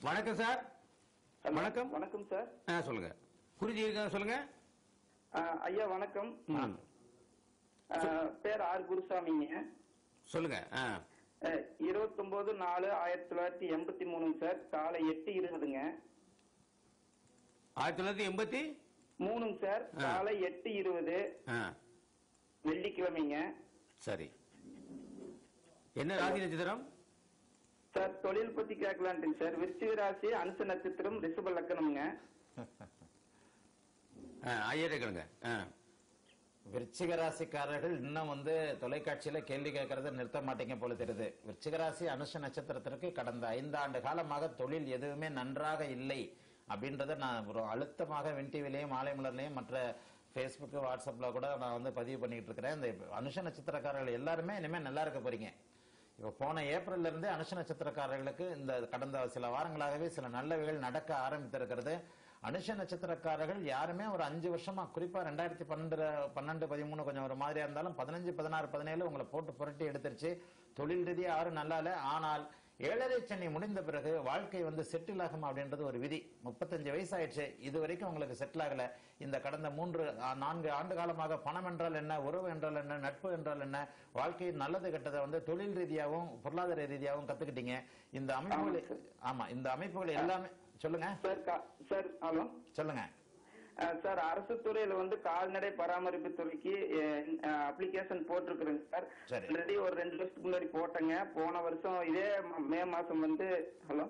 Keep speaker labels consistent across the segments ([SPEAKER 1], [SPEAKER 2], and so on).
[SPEAKER 1] வணக்கம் சார் வணக்கம்
[SPEAKER 2] வணக்கம் சார்
[SPEAKER 1] ஆ சொல்லுங்க குறிஞ்சி இருக்க சொல்லுங்க
[SPEAKER 2] ஆ, ஐயா வணக்கம்
[SPEAKER 1] ம்.
[SPEAKER 2] ஆ, பேர் ஆர் குருசாமிங்க
[SPEAKER 1] சொல்லுங்க ஆ
[SPEAKER 2] இருபத்தொன்பது நாலு ஆயிரத்தி தொள்ளாயிரத்தி எண்பத்தி மூணுங்க சார் காலை எட்டு இருபதுங்க
[SPEAKER 1] ஆயிரத்தி தொள்ளாயிரத்தி எண்பத்தி
[SPEAKER 2] மூணுங்க சார்
[SPEAKER 1] ஆ.
[SPEAKER 2] காலை எட்டு இருபது
[SPEAKER 1] ஆ
[SPEAKER 2] வெள்ளிக்கிழமைங்க
[SPEAKER 1] சரி என்ன ராசி நட்சத்திரம்
[SPEAKER 2] சார் தொழில் பத்தி கேட்கலான்ட்டுங்க சார் விருச்சிக ராசி அனுச நட்சத்திரம் ரிஷப லக்கணம்ங்க
[SPEAKER 1] ஆ, ஐயரே கேளுங்க ஆ
[SPEAKER 3] விருச்சிக ராசிக்காரர்கள் இன்னும் வந்து தொலைக்காட்சியில கேள்வி கேட்கறத நிறுத்த மாட்டீங்க போல தெரியுது விருச்சிக ராசி அனுஷ நட்சத்திரத்திற்கு கடந்த ஐந்தாண்டு காலமாக தொழில் எதுவுமே நன்றாக இல்லை அப்படின்றத நான் ஒரு அழுத்தமாக வின் டிவிலையும் மாலை மலர்லையும் மற்ற ஃபேஸ்புக் வாட்ஸ்அப்ல கூட நான் வந்து பதிவு பண்ணிட்டு இருக்கிறேன் இந்த அனுஷ நட்சத்திரக்காரர்கள் எல்லாருமே இனிமே நல்லா இருக்க போறீங்க இப்ப போன ஏப்ரல்ல இருந்தே அனுஷ நட்சத்திரக்காரர்களுக்கு இந்த கடந்த சில வாரங்களாகவே சில நல்லவைகள் நடக்க ஆரம்பித்திருக்கிறது அனுஷ நட்சத்திரக்காரர்கள் யாருமே ஒரு அஞ்சு வருஷமா குறிப்பா ரெண்டாயிரத்தி பன்னெண்டு பன்னெண்டு பதிமூணு கொஞ்சம் ஒரு மாதிரியா இருந்தாலும் பதினஞ்சு பதினாறு பதினேழு உங்களை போட்டு புரட்டி எடுத்துருச்சு தொழில் ரீதியா யாரும் நல்லா இல்ல ஆனால் ஏழரை சனி முடிந்த பிறகு வாழ்க்கை வந்து செட்டில் ஆகும் அப்படின்றது ஒரு விதி முப்பத்தஞ்சு வயசு ஆயிடுச்சு இது வரைக்கும் உங்களுக்கு செட்டில் ஆகல இந்த கடந்த மூன்று ஆ, நான்கு ஆண்டு காலமாக பணம் என்றால் என்ன உறவு என்றால் என்ன நட்பு என்றால் என்ன வாழ்க்கையின் நல்லது கெட்டதை வந்து தொழில் ரீதியாகவும் பொருளாதார ரீதியாகவும் கத்துக்கிட்டீங்க இந்த அமைப்புகள் ஆமா இந்த அமைப்புகள் எல்லாமே சொல்லுங்க
[SPEAKER 2] சார் கா- சார் ஹலோ
[SPEAKER 3] சொல்லுங்க
[SPEAKER 2] ஆ, சார் அரசு துறையில வந்து கால்நடை பராமரிப்பு துறைக்கு அப்ளிகேஷன் போட்டிருக்கிறேங்க சார்
[SPEAKER 3] சரி.
[SPEAKER 2] ஆல்ரெடி ஒரு ரெண்டு வருஷத்துக்கு முன்னாடி போட்டேங்க போன வருஷம் இதே ம- மே மாசம் வந்து ஹலோ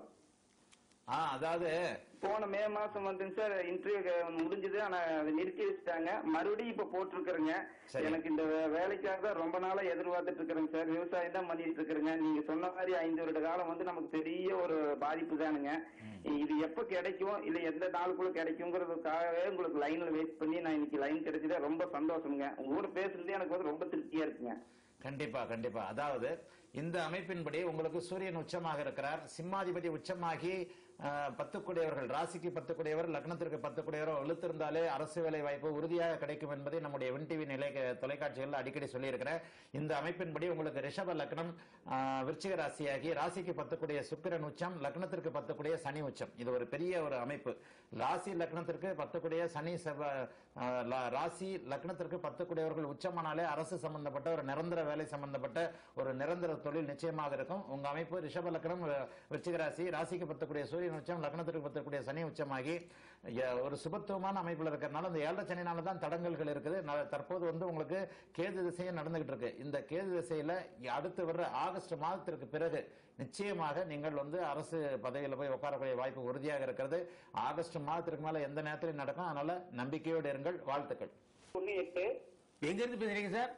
[SPEAKER 3] ஆ அதாவது
[SPEAKER 2] போன மே மாசம் வந்துங்க சார் இன்டர்வியூ முடிஞ்சது ஆனா அதை நிறுத்தி வச்சுட்டாங்க மறுபடியும் இப்ப போட்டிருக்கிறேங்க
[SPEAKER 3] சரி.
[SPEAKER 2] எனக்கு இந்த வே- வேலைக்காக தான் ரொம்ப நாளா எதிர்பார்த்துட்டு இருக்கிறேங்க சார் விவசாயம் தான் பண்ணிட்டு இருக்கிறேங்க நீங்க சொன்ன மாதிரி ஐந்து வருட காலம் வந்து நமக்கு பெரிய ஒரு பாதிப்பு தானுங்க இது எப்ப கிடைக்கும் இல்ல எந்த நாளுக்குள்ள கிடைக்குங்கிறதுக்காகவே உங்களுக்கு லைன்ல வெயிட் பண்ணி நான் இன்னைக்கு லைன் கிடைச்சதே ரொம்ப சந்தோஷம்ங்க உங்க கூட பேசுறது எனக்கு வந்து ரொம்ப திருப்தியா இருக்குங்க
[SPEAKER 3] கண்டிப்பா கண்டிப்பா அதாவது இந்த அமைப்பின்படி உங்களுக்கு சூரியன் உச்சமாக இருக்கிறார் சிம்மாதிபதி உச்சமாகி அஹ், பத்துக்குடையவர்கள் ராசிக்கு பத்துக்குடையவர் லக்னத்திற்கு பத்துக்குடையவர் இழுத்திருந்தாலே அரசு வேலை வாய்ப்பு உறுதியாக கிடைக்கும் என்பதை நம்முடைய வின் டிவி நிலை தொலைக்காட்சிகளில் அடிக்கடி சொல்லியிருக்கிறேன் இந்த அமைப்பின்படி உங்களுக்கு ரிஷப லக்னம் அஹ், விருச்சிக ராசியாகி ராசிக்கு பத்துக்குடைய சுக்கிரன் உச்சம் லக்னத்திற்கு பத்துக்குடைய சனி உச்சம் இது ஒரு பெரிய ஒரு அமைப்பு ராசி லக்னத்திற்கு பத்துக்குடைய சனி செவ்வாய் அஹ், லா- ராசி லக்னத்திற்கு பத்துக்குடையவர்கள் உச்சமானாலே அரசு சம்பந்தப்பட்ட ஒரு நிரந்தர வேலை சம்பந்தப்பட்ட ஒரு நிரந்தர தொழில் நிச்சயமாக இருக்கும் உங்க அமைப்பு ரிஷப லக்னம் அஹ், விருச்சிக ராசி ராசிக்கு பத்தக்கூடிய சூரியன் உச்சம் லக்னத்திற்கு பத்தக்கூடிய சனி உச்சமாகி அஹ், ஒரு சுபத்துவமான அமைப்புல இருக்கிறனால இந்த ஏழரை சனினால தான் தடங்கல்கள் இருக்குது ந- தற்போது வந்து உங்களுக்கு கேது திசையும் நடந்துகிட்டு இருக்கு இந்த கேது திசையில அடுத்து வர்ற ஆகஸ்ட் மாதத்திற்கு பிறகு நிச்சயமாக நீங்கள் வந்து அரசு பதவியில் போய் உட்காரக்கூடிய வாய்ப்பு உறுதியாக இருக்கிறது ஆகஸ்ட் மாதத்திற்கு மேல எந்த நேரத்திலும் நடக்கும் அதனால நம்பிக்கையோடு இருங்கள் வாழ்த்துக்கள்
[SPEAKER 2] ஒன்னு எட்டு
[SPEAKER 1] எங்க இருந்து பேசுறீங்க சார்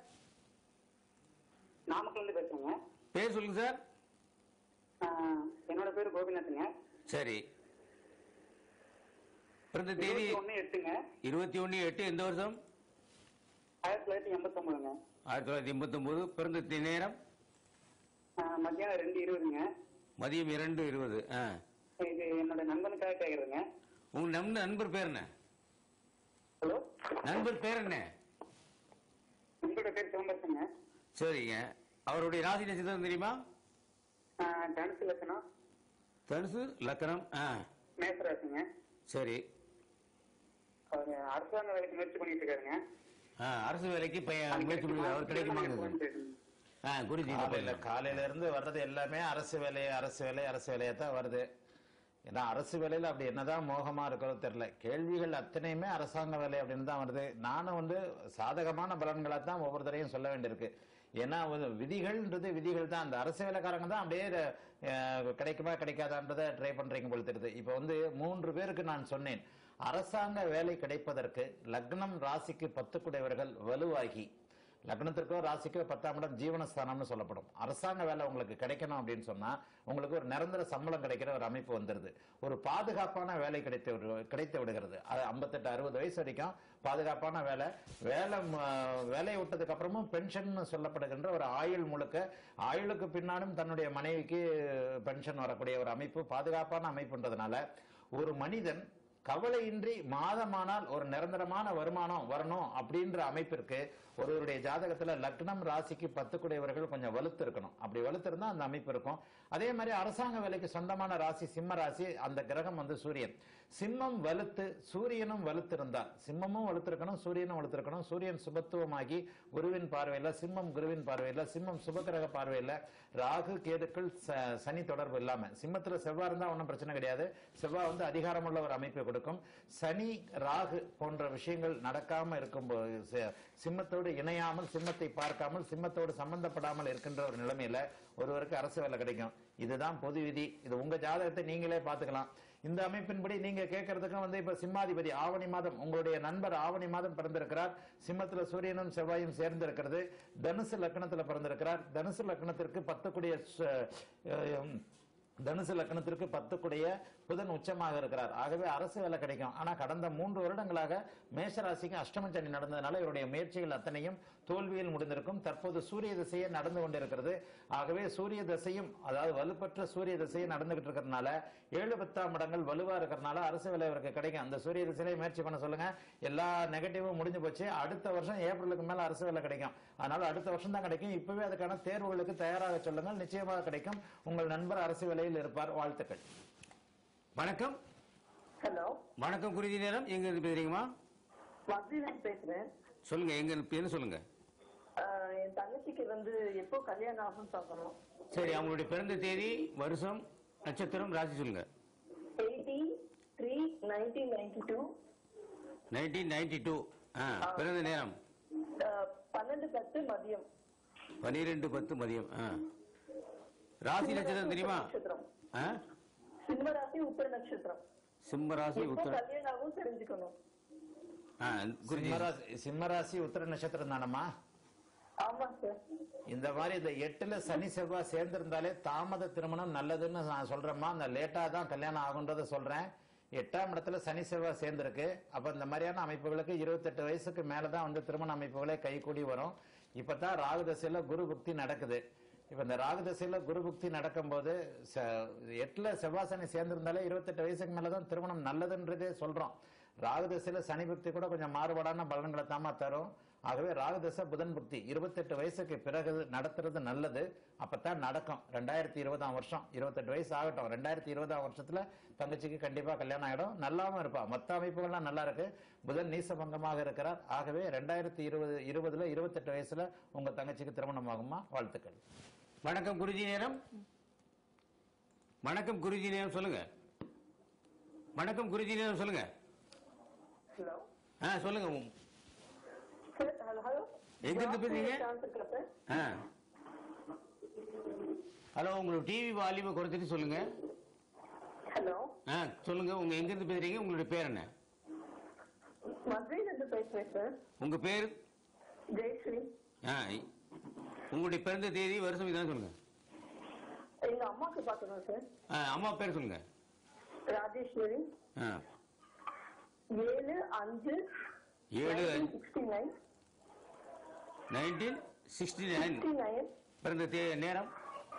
[SPEAKER 2] நாமக்கல் இருந்து பேசுறேங்க
[SPEAKER 1] பேர் சொல்லுங்க சார்
[SPEAKER 2] என்னோட பேரு கோபிநாத்துங்க
[SPEAKER 1] சரி பிறந்த தேதி
[SPEAKER 2] எட்டுங்க
[SPEAKER 1] இருபத்தி ஒன்னு எட்டு எந்த வருஷம்
[SPEAKER 2] ஆயிரத்தி தொள்ளாயிரத்தி எண்பத்தி ஒன்பதுங்க
[SPEAKER 1] ஆயிரத்தி தொள்ளாயிரத்தி எண்பத்தி ஒன்பது பிறந்த தி- நேரம்
[SPEAKER 2] மத்தியானம் ரெண்டு இருபதுங்க
[SPEAKER 1] மதியம் இரண்டு இருபது ஆ
[SPEAKER 2] இது என்னோட நண்பனுக்காக கேக்குறேங்க
[SPEAKER 1] உங்க நம் நண்பர் பேர் என்ன
[SPEAKER 2] ஹலோ
[SPEAKER 1] நண்பர் பேர் என்ன
[SPEAKER 2] உங்களோட பேர் சிவம்பரசங்க
[SPEAKER 1] சரிங்க அவருடைய ராசி நட்சத்திரம் தெரியுமா
[SPEAKER 2] தனுசு லட்சணம்
[SPEAKER 1] தனுசு லக்கணம் ஆ
[SPEAKER 2] மேசராசிங்க
[SPEAKER 1] சரி
[SPEAKER 2] அவர் அரசாங்க வேலைக்கு முயற்சி பண்ணிட்டு இருக்காருங்க
[SPEAKER 1] ஆ, அரசு வேலைக்கு பையன் முயற்சி பண்ணி அவர் கிடைக்குமாங்க ஆ குருஜி
[SPEAKER 3] காலையில காலையில இருந்து வர்றது எல்லாமே அரசு வேலை அரசு வேலை அரசு வேலையா தான் வருது ஏன்னா அரசு வேலையில அப்படி என்னதான் மோகமா இருக்கிறதோ தெரியல கேள்விகள் அத்தனையுமே அரசாங்க வேலை அப்படின்னு தான் வருது நானும் வந்து சாதகமான பலன்களை தான் ஒவ்வொரு தடையும் சொல்ல வேண்டியிருக்கு ஏன்னா வந்து விதிகள்ன்றது விதிகள் தான் அந்த அரசு வேலைக்காரங்க தான் அப்படியே அஹ், கிடைக்குமா கிடைக்காதான்றதை ட்ரை பண்றீங்க போல தெரியுது இப்போ வந்து மூன்று பேருக்கு நான் சொன்னேன் அரசாங்க வேலை கிடைப்பதற்கு லக்னம் ராசிக்கு பத்துக்குடையவர்கள் வலுவாகி லக்னத்திற்கோ ராசிக்கோ பத்தாம் இடம் ஜீவனஸ்தானம்னு சொல்லப்படும் அரசாங்க வேலை உங்களுக்கு கிடைக்கணும் அப்படின்னு சொன்னா உங்களுக்கு ஒரு நிரந்தர சம்பளம் கிடைக்கிற ஒரு அமைப்பு வந்துருது ஒரு பாதுகாப்பான வேலை கிடைத்து விடு- கிடைத்து விடுகிறது அது ஐம்பத்தெட்டு அறுபது வயசு வரைக்கும் பாதுகாப்பான வேலை வேலை ம- வேலையை விட்டதுக்கு அப்புறமும் பென்ஷன் சொல்லப்படுகின்ற ஒரு ஆயுள் முழுக்க ஆயுளுக்கு பின்னாலும் தன்னுடைய மனைவிக்கு பென்ஷன் வரக்கூடிய ஒரு அமைப்பு பாதுகாப்பான அமைப்புன்றதுனால ஒரு மனிதன் கவலையின்றி மாதமானால் ஒரு நிரந்தரமான வருமானம் வரணும் அப்படின்ற அமைப்பிற்கு ஒருவருடைய ஜாதகத்துல லக்னம் ராசிக்கு பத்து குடையவர்கள் கொஞ்சம் வலுத்து இருக்கணும் அப்படி வலுத்து இருந்தா அந்த அமைப்பு இருக்கும் அதே மாதிரி அரசாங்க வேலைக்கு சொந்தமான ராசி சிம்ம ராசி அந்த கிரகம் வந்து சூரியன் சிம்மம் வலுத்து சூரியனும் வலுத்து இருந்தால் சிம்மமும் வலுத்திருக்கணும் சூரியனும் வலுத்திருக்கணும் சூரியன் சுபத்துவமாகி குருவின் பார்வையில சிம்மம் குருவின் பார்வையில சிம்மம் சுபகிரக பார்வையில ராகு கேதுக்கள் ச- சனி தொடர்பு இல்லாம சிம்மத்துல செவ்வாய் இருந்தா ஒன்றும் பிரச்சனை கிடையாது செவ்வாய் வந்து அதிகாரமுள்ள ஒரு அமைப்பை கொடுக்கும் சனி ராகு போன்ற விஷயங்கள் நடக்காம இருக்கும்போது ச- சிம்மத்தோடு இணையாமல் சிம்மத்தை பார்க்காமல் சிம்மத்தோடு சம்பந்தப்படாமல் இருக்கின்ற ஒரு நிலைமையில ஒருவருக்கு அரசு வேலை கிடைக்கும் இதுதான் பொது விதி இது உங்க ஜாதகத்தை நீங்களே பார்த்துக்கலாம் இந்த அமைப்பின்படி நீங்க கேட்கறதுக்கும் வந்து இப்ப சிம்மாதிபதி ஆவணி மாதம் உங்களுடைய நண்பர் ஆவணி மாதம் பிறந்திருக்கிறார் சிம்மத்துல சூரியனும் செவ்வாயும் சேர்ந்து இருக்கிறது தனுசு லக்னத்துல பிறந்திருக்கிறார் தனுசு லக்னத்திற்கு பத்துக்குடிய ச- அஹ் தனுசு லக்னத்திற்கு பத்துக்குடைய புதன் உச்சமாக இருக்கிறார் ஆகவே அரசு வேலை கிடைக்கும் ஆனா கடந்த மூன்று வருடங்களாக மேஷராசிக்கு அஷ்டம சனி நடந்ததுனால இவருடைய முயற்சிகள் அத்தனையும் தோல்வியில் முடிந்திருக்கும் தற்போது சூரிய திசையே நடந்து கொண்டிருக்கிறது ஆகவே சூரிய திசையும் அதாவது வலுப்பற்ற சூரிய திசையே நடந்துகிட்டு இருக்கிறதுனால ஏழு பத்தாம் இடங்கள் வலுவா இருக்கிறதுனால அரசு வேலை இவருக்கு கிடைக்கும் அந்த சூரிய திசையிலே முயற்சி பண்ண சொல்லுங்க எல்லா நெகட்டிவும் முடிஞ்சு போச்சு அடுத்த வருஷம் ஏப்ரலுக்கு மேல அரசு வேலை கிடைக்கும் அதனால அடுத்த வருஷம் தான் கிடைக்கும் இப்பவே அதுக்கான தேர்வுகளுக்கு தயாராக சொல்லுங்கள் நிச்சயமாக கிடைக்கும் உங்கள் நண்பர் அரசு வேலையில் இருப்பார் வாழ்த்துக்கள்
[SPEAKER 4] வணக்கம்
[SPEAKER 5] ஹலோ
[SPEAKER 4] வணக்கம் குருதி நேரம் எங்க இருந்து பேசுறீங்கம்மா
[SPEAKER 5] மதுரை பேசுறேன்
[SPEAKER 4] சொல்லுங்க எங்க இருந்து பேரு சொல்லுங்க
[SPEAKER 5] ஆஹ் என் தங்கச்சிக்கு வந்து எப்போ கல்யாணம் ஆகும்னு பார்க்கணும்
[SPEAKER 4] சரி அவங்களுடைய பிறந்த தேதி வருஷம் நட்சத்திரம் ராசி சொல்லுங்க
[SPEAKER 5] eighty three nineteen ninety two
[SPEAKER 4] nineteen ninety two பிறந்த நேரம்
[SPEAKER 5] பன்னெண்டு பத்து மதியம்
[SPEAKER 4] பனிரெண்டு பத்து மதியம் ஆ. ராசி நட்சத்திரம் தெரியுமா
[SPEAKER 5] நட்சத்திரம்
[SPEAKER 4] ஆ?
[SPEAKER 5] சிம்மராசி உத்தர நட்சத்திரம்
[SPEAKER 4] சிம்ம ராசி
[SPEAKER 5] எப்போ
[SPEAKER 4] உத்தர
[SPEAKER 5] கல்யாணம் ஆகும் தெரிஞ்சுக்கணும்
[SPEAKER 4] ஆ, குருஜி
[SPEAKER 3] சிம்மராசி சிம்மராசி உத்தர நட்சத்திரம் தானம்மா
[SPEAKER 5] ஆமா சார்
[SPEAKER 3] இந்த மாதிரி இந்த எட்டுல சனி செவ்வாய் சேர்ந்திருந்தாலே தாமத திருமணம் நல்லதுன்னு நான் சொல்றேம்மா அந்த லேட்டா தான் கல்யாணம் ஆகுன்றத சொல்றேன் எட்டாம் இடத்துல சனி செவ்வாய் சேர்ந்திருக்கு அப்ப இந்த மாதிரியான அமைப்புகளுக்கு இருபத்தெட்டு வயசுக்கு மேலதான் வந்து திருமண அமைப்புகளே கைகூடி வரும் இப்பதான் ராகு தசையில குரு புக்தி நடக்குது இப்ப இந்த ராகு தசையில குரு புக்தி நடக்கும்போது ச- எட்டுல செவ்வாய் சனி சேர்ந்திருந்தாலே இருபத்தெட்டு வயசுக்கு மேலதான் திருமணம் நல்லதுன்றதே சொல்றோம் ராகு தசையில சனி புக்தி கூட கொஞ்சம் மாறுபாடான பலன்களை தாமா தரும் ஆகவே ராகுதச புதன் புக்தி இருபத்தெட்டு வயசுக்கு பிறகு நடத்துறது நல்லது அப்பதான் நடக்கும் ரெண்டாயிரத்தி இருபதாம் வருஷம் இருபத்தெட்டு வயசு ஆகட்டும் ரெண்டாயிரத்தி இருபதாம் வருஷத்துல தங்கச்சிக்கு கண்டிப்பா கல்யாணம் ஆயிடும் நல்லாவும் இருப்பா மொத்த அமைப்புகள்லாம் நல்லா இருக்கு புதன் நீசபங்கமாக இருக்கிறார் ஆகவே ரெண்டாயிரத்தி இருபது இருபதுல இருபத்தெட்டு வயசுல உங்க தங்கச்சிக்கு திருமணம் ஆகுமா வாழ்த்துக்கள்
[SPEAKER 4] வணக்கம் குருஜி நேரம் வணக்கம் குருஜி நேரம் சொல்லுங்க வணக்கம் குருஜி நேரம் சொல்லுங்க
[SPEAKER 5] ஹலோ
[SPEAKER 4] ஆ சொல்லுங்க
[SPEAKER 5] சார் ஹலோ ஹலோ
[SPEAKER 4] எங்க இருந்து பேசுறீங்க?
[SPEAKER 5] சான்ஸ் இருக்கா சார்
[SPEAKER 4] ஆ ஹலோ உங்களோட டிவி வால்யூமை குறைச்சிட்டு சொல்லுங்க
[SPEAKER 5] ஹலோ
[SPEAKER 4] ஆ சொல்லுங்க உங்க எங்க இருந்து பேசுறீங்க உங்களுடைய பேர் என்ன
[SPEAKER 5] மதுரையில இருந்து பேசுறேன் சார்
[SPEAKER 4] உங்க பேர்
[SPEAKER 5] ஜெயஸ்ரீ
[SPEAKER 4] ஆ உங்களுடைய பிறந்த தேதி வருஷம் இதான் சொல்லுங்க
[SPEAKER 5] எங்க அம்மாக்கு பார்க்கணும் சார்
[SPEAKER 4] ஆ, அம்மா பேர் சொல்லுங்க
[SPEAKER 5] ராஜேஸ்வரி
[SPEAKER 4] ஆ,
[SPEAKER 5] ஏழு அஞ்சு
[SPEAKER 4] ஏழு
[SPEAKER 5] sixty nine
[SPEAKER 4] nineteen sixty nine
[SPEAKER 5] sixty nine
[SPEAKER 4] பிறந்த தே நேரம்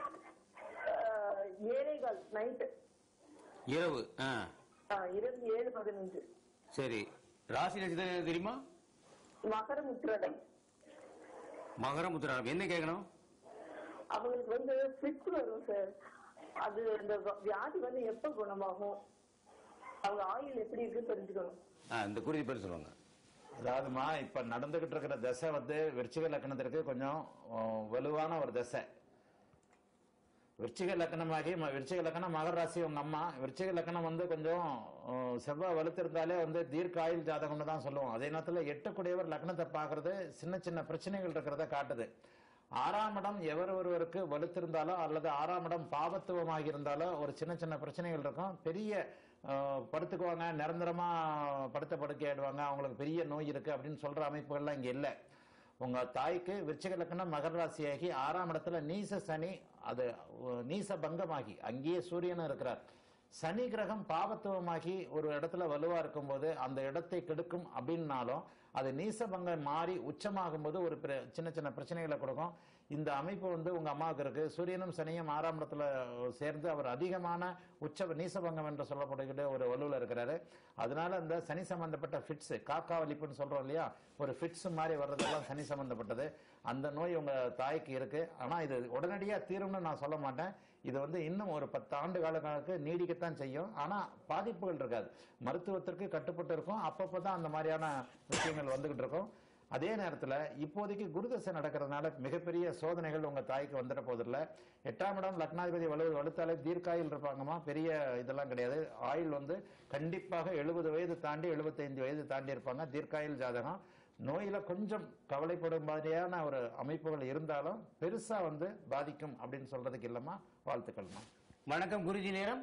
[SPEAKER 5] ஏழைகள் நைட்டு
[SPEAKER 4] இரவு ஆ
[SPEAKER 5] இருபத்தி ஏழு பதினஞ்சு
[SPEAKER 4] சரி ராசி நட்சத்திரம் தெரியுமா
[SPEAKER 5] மகரம் உத்திரடம்
[SPEAKER 4] மகரம் உத்திராடம் என்ன கேட்கணும்
[SPEAKER 5] அவங்களுக்கு வந்து ஃபிட் வரும் சார் அது இந்த வ- வியாதி வந்து எப்ப குணமாகும் அவங்க ஆயுள் எப்படி இருக்கு தெரிஞ்சுக்கணும்
[SPEAKER 4] ஆ இந்த குருதி பேர் சொல்லுவாங்க
[SPEAKER 3] அதாவதுமா இப்ப நடந்துகிட்டு இருக்கிற தசை வந்து விருச்சிக லக்னத்திற்கு கொஞ்சம் அஹ், வலுவான ஒரு தசை விருச்சிக லக்னமாகி ம- விருச்சிக லக்னம் மகர ராசி உங்க அம்மா விருச்சிக லக்னம் வந்து கொஞ்சம் அஹ், செவ்வாய் வலுத்திருந்தாலே வந்து தீர்க்க ஆயுள் ஜாதகம்னு தான் சொல்லுவோம் அதே நேரத்துல எட்டுக்குடையவர் லக்னத்தை பார்க்கறது சின்ன சின்ன பிரச்சனைகள் இருக்கிறத காட்டுது ஆறாம் இடம் எவர் ஒருவருக்கு வலுத்திருந்தாலோ அல்லது ஆறாம் இடம் பாபத்துவமாக இருந்தாலோ ஒரு சின்ன சின்ன பிரச்சனைகள் இருக்கும் பெரிய அஹ், படுத்துக்குவாங்க நிரந்தரமா படுத்த படுக்கை ஆயிடுவாங்க அவங்களுக்கு பெரிய நோய் இருக்கு அப்படின்னு சொல்ற அமைப்புகள்லாம் இங்க இல்லை உங்க தாய்க்கு விருச்சிக லக்னம் மகர ராசியாகி ஆறாம் இடத்துல நீச சனி அது அஹ், நீச பங்கமாகி அங்கேயே சூரியனும் இருக்கிறார் சனி கிரகம் பாவத்துவமாகி ஒரு இடத்துல வலுவா இருக்கும்போது அந்த இடத்தை கெடுக்கும் அப்படின்னாலும் அது நீசபங்கம் மாறி உச்சமாகும் போது ஒரு பிர- சின்ன சின்ன பிரச்சனைகளை கொடுக்கும் இந்த அமைப்பு வந்து உங்க அம்மாவுக்கு இருக்கு சூரியனும் சனியும் ஆறாம் இடத்துல சேர்ந்து அவர் அதிகமான உச்ச நீசபங்கம் என்று சொல்லப்படுகிற ஒரு வலுவில் இருக்கிறாரு அதனால இந்த சனி சம்பந்தப்பட்ட ஃபிட்ஸ் காக்கா வலிப்புன்னு சொல்றோம் இல்லையா ஒரு ஃபிட்ஸ் மாதிரி வர்றதெல்லாம் சனி சம்பந்தப்பட்டது அந்த நோய் உங்க தாய்க்கு இருக்கு ஆனா இது உடனடியா தீரும்னு நான் சொல்ல மாட்டேன் இது வந்து இன்னும் ஒரு பத்து ஆண்டு காலங்களுக்கு நீடிக்கத்தான் செய்யும் ஆனா பாதிப்புகள் இருக்காது மருத்துவத்திற்கு கட்டுப்பட்டு இருக்கும் அப்பப்போ தான் அந்த மாதிரியான விஷயங்கள் வந்துகிட்டு இருக்கும் அதே நேரத்துல இப்போதைக்கு குருதசை நடக்கிறதுனால மிகப்பெரிய சோதனைகள் உங்க தாய்க்கு வந்துட போதில்ல எட்டாம் இடம் லக்னாதிபதி வலு வலுத்தாலே தீர்க்காயில் இருப்பாங்கம்மா பெரிய இதெல்லாம் கிடையாது ஆயுள் வந்து கண்டிப்பாக எழுபது வயது தாண்டி எழுபத்தைந்து வயது தாண்டி இருப்பாங்க தீர்க்காயில் ஜாதகம் நோயில கொஞ்சம் கவலைப்படும் மாதிரியான ஒரு அமைப்புகள் இருந்தாலும் பெருசா வந்து பாதிக்கும் அப்படின்னு சொல்றதுக்கு இல்லம்மா வாழ்த்துக்கள்மா
[SPEAKER 4] வணக்கம் குருஜி நேரம்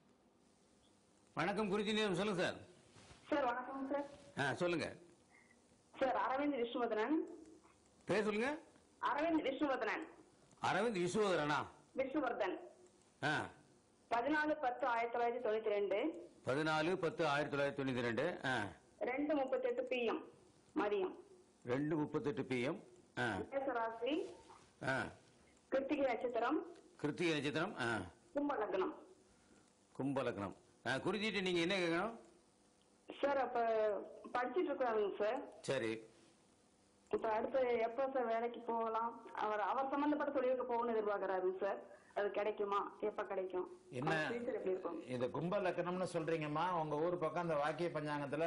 [SPEAKER 4] வணக்கம் குருஜி நேரம் சொல்லுங்க சார்
[SPEAKER 5] சார் வணக்கம் சார்
[SPEAKER 4] ஆ சொல்லுங்க
[SPEAKER 5] சார் அரவிந்த் விஷ்ணுவர்தனன்
[SPEAKER 4] பேர் சொல்லுங்க
[SPEAKER 5] அரவிந்த் விஷ்ணுவர்தனன்
[SPEAKER 4] அரவிந்த் விஸ்வதரனா
[SPEAKER 5] விஷ்ணுவர்தன்
[SPEAKER 4] ஆ
[SPEAKER 5] பதினாலு பத்து ஆயிரத்தி தொள்ளாயிரத்தி தொண்ணூத்தி ரெண்டு
[SPEAKER 4] பதினாலு பத்து ஆயிரத்தி தொள்ளாயிரத்தி தொண்ணூத்தி ரெண்டு ஆ
[SPEAKER 5] ரெண்டு முப்பத்தெட்டு பிஎம் மதியம்
[SPEAKER 4] ரெண்டு முப்பத்தெட்டு பிஎம் ஆ
[SPEAKER 5] மேசராசி
[SPEAKER 4] ஆ
[SPEAKER 5] கிருத்திகை நட்சத்திரம்
[SPEAKER 4] கிருத்திகை நட்சத்திரம் ஆ
[SPEAKER 5] கும்ப லக்னம்
[SPEAKER 4] கும்ப லக்னம் ஆ குருஜிட்டு நீங்க என்ன கேட்கணும்
[SPEAKER 5] சார் அப்ப படிச்சிட்டு இருக்காருங்க சார்
[SPEAKER 4] சரி
[SPEAKER 5] இப்ப அடுத்து எப்போ சார் வேலைக்கு போகலாம் அவர் அவர் சம்பந்தப்பட்ட தொழிலுக்கு போகணும்னு எதிர்பார்க்கறாருங்க சார் அது கிடைக்குமா எப்ப கிடைக்கும்
[SPEAKER 3] என்ன?
[SPEAKER 5] அவர் future எப்படி இருக்கும்
[SPEAKER 3] இது கும்ப லக்கணம்னு சொல்றீங்கம்மா உங்க ஊர் பக்கம் அந்த வாக்கிய பஞ்சாங்கத்துல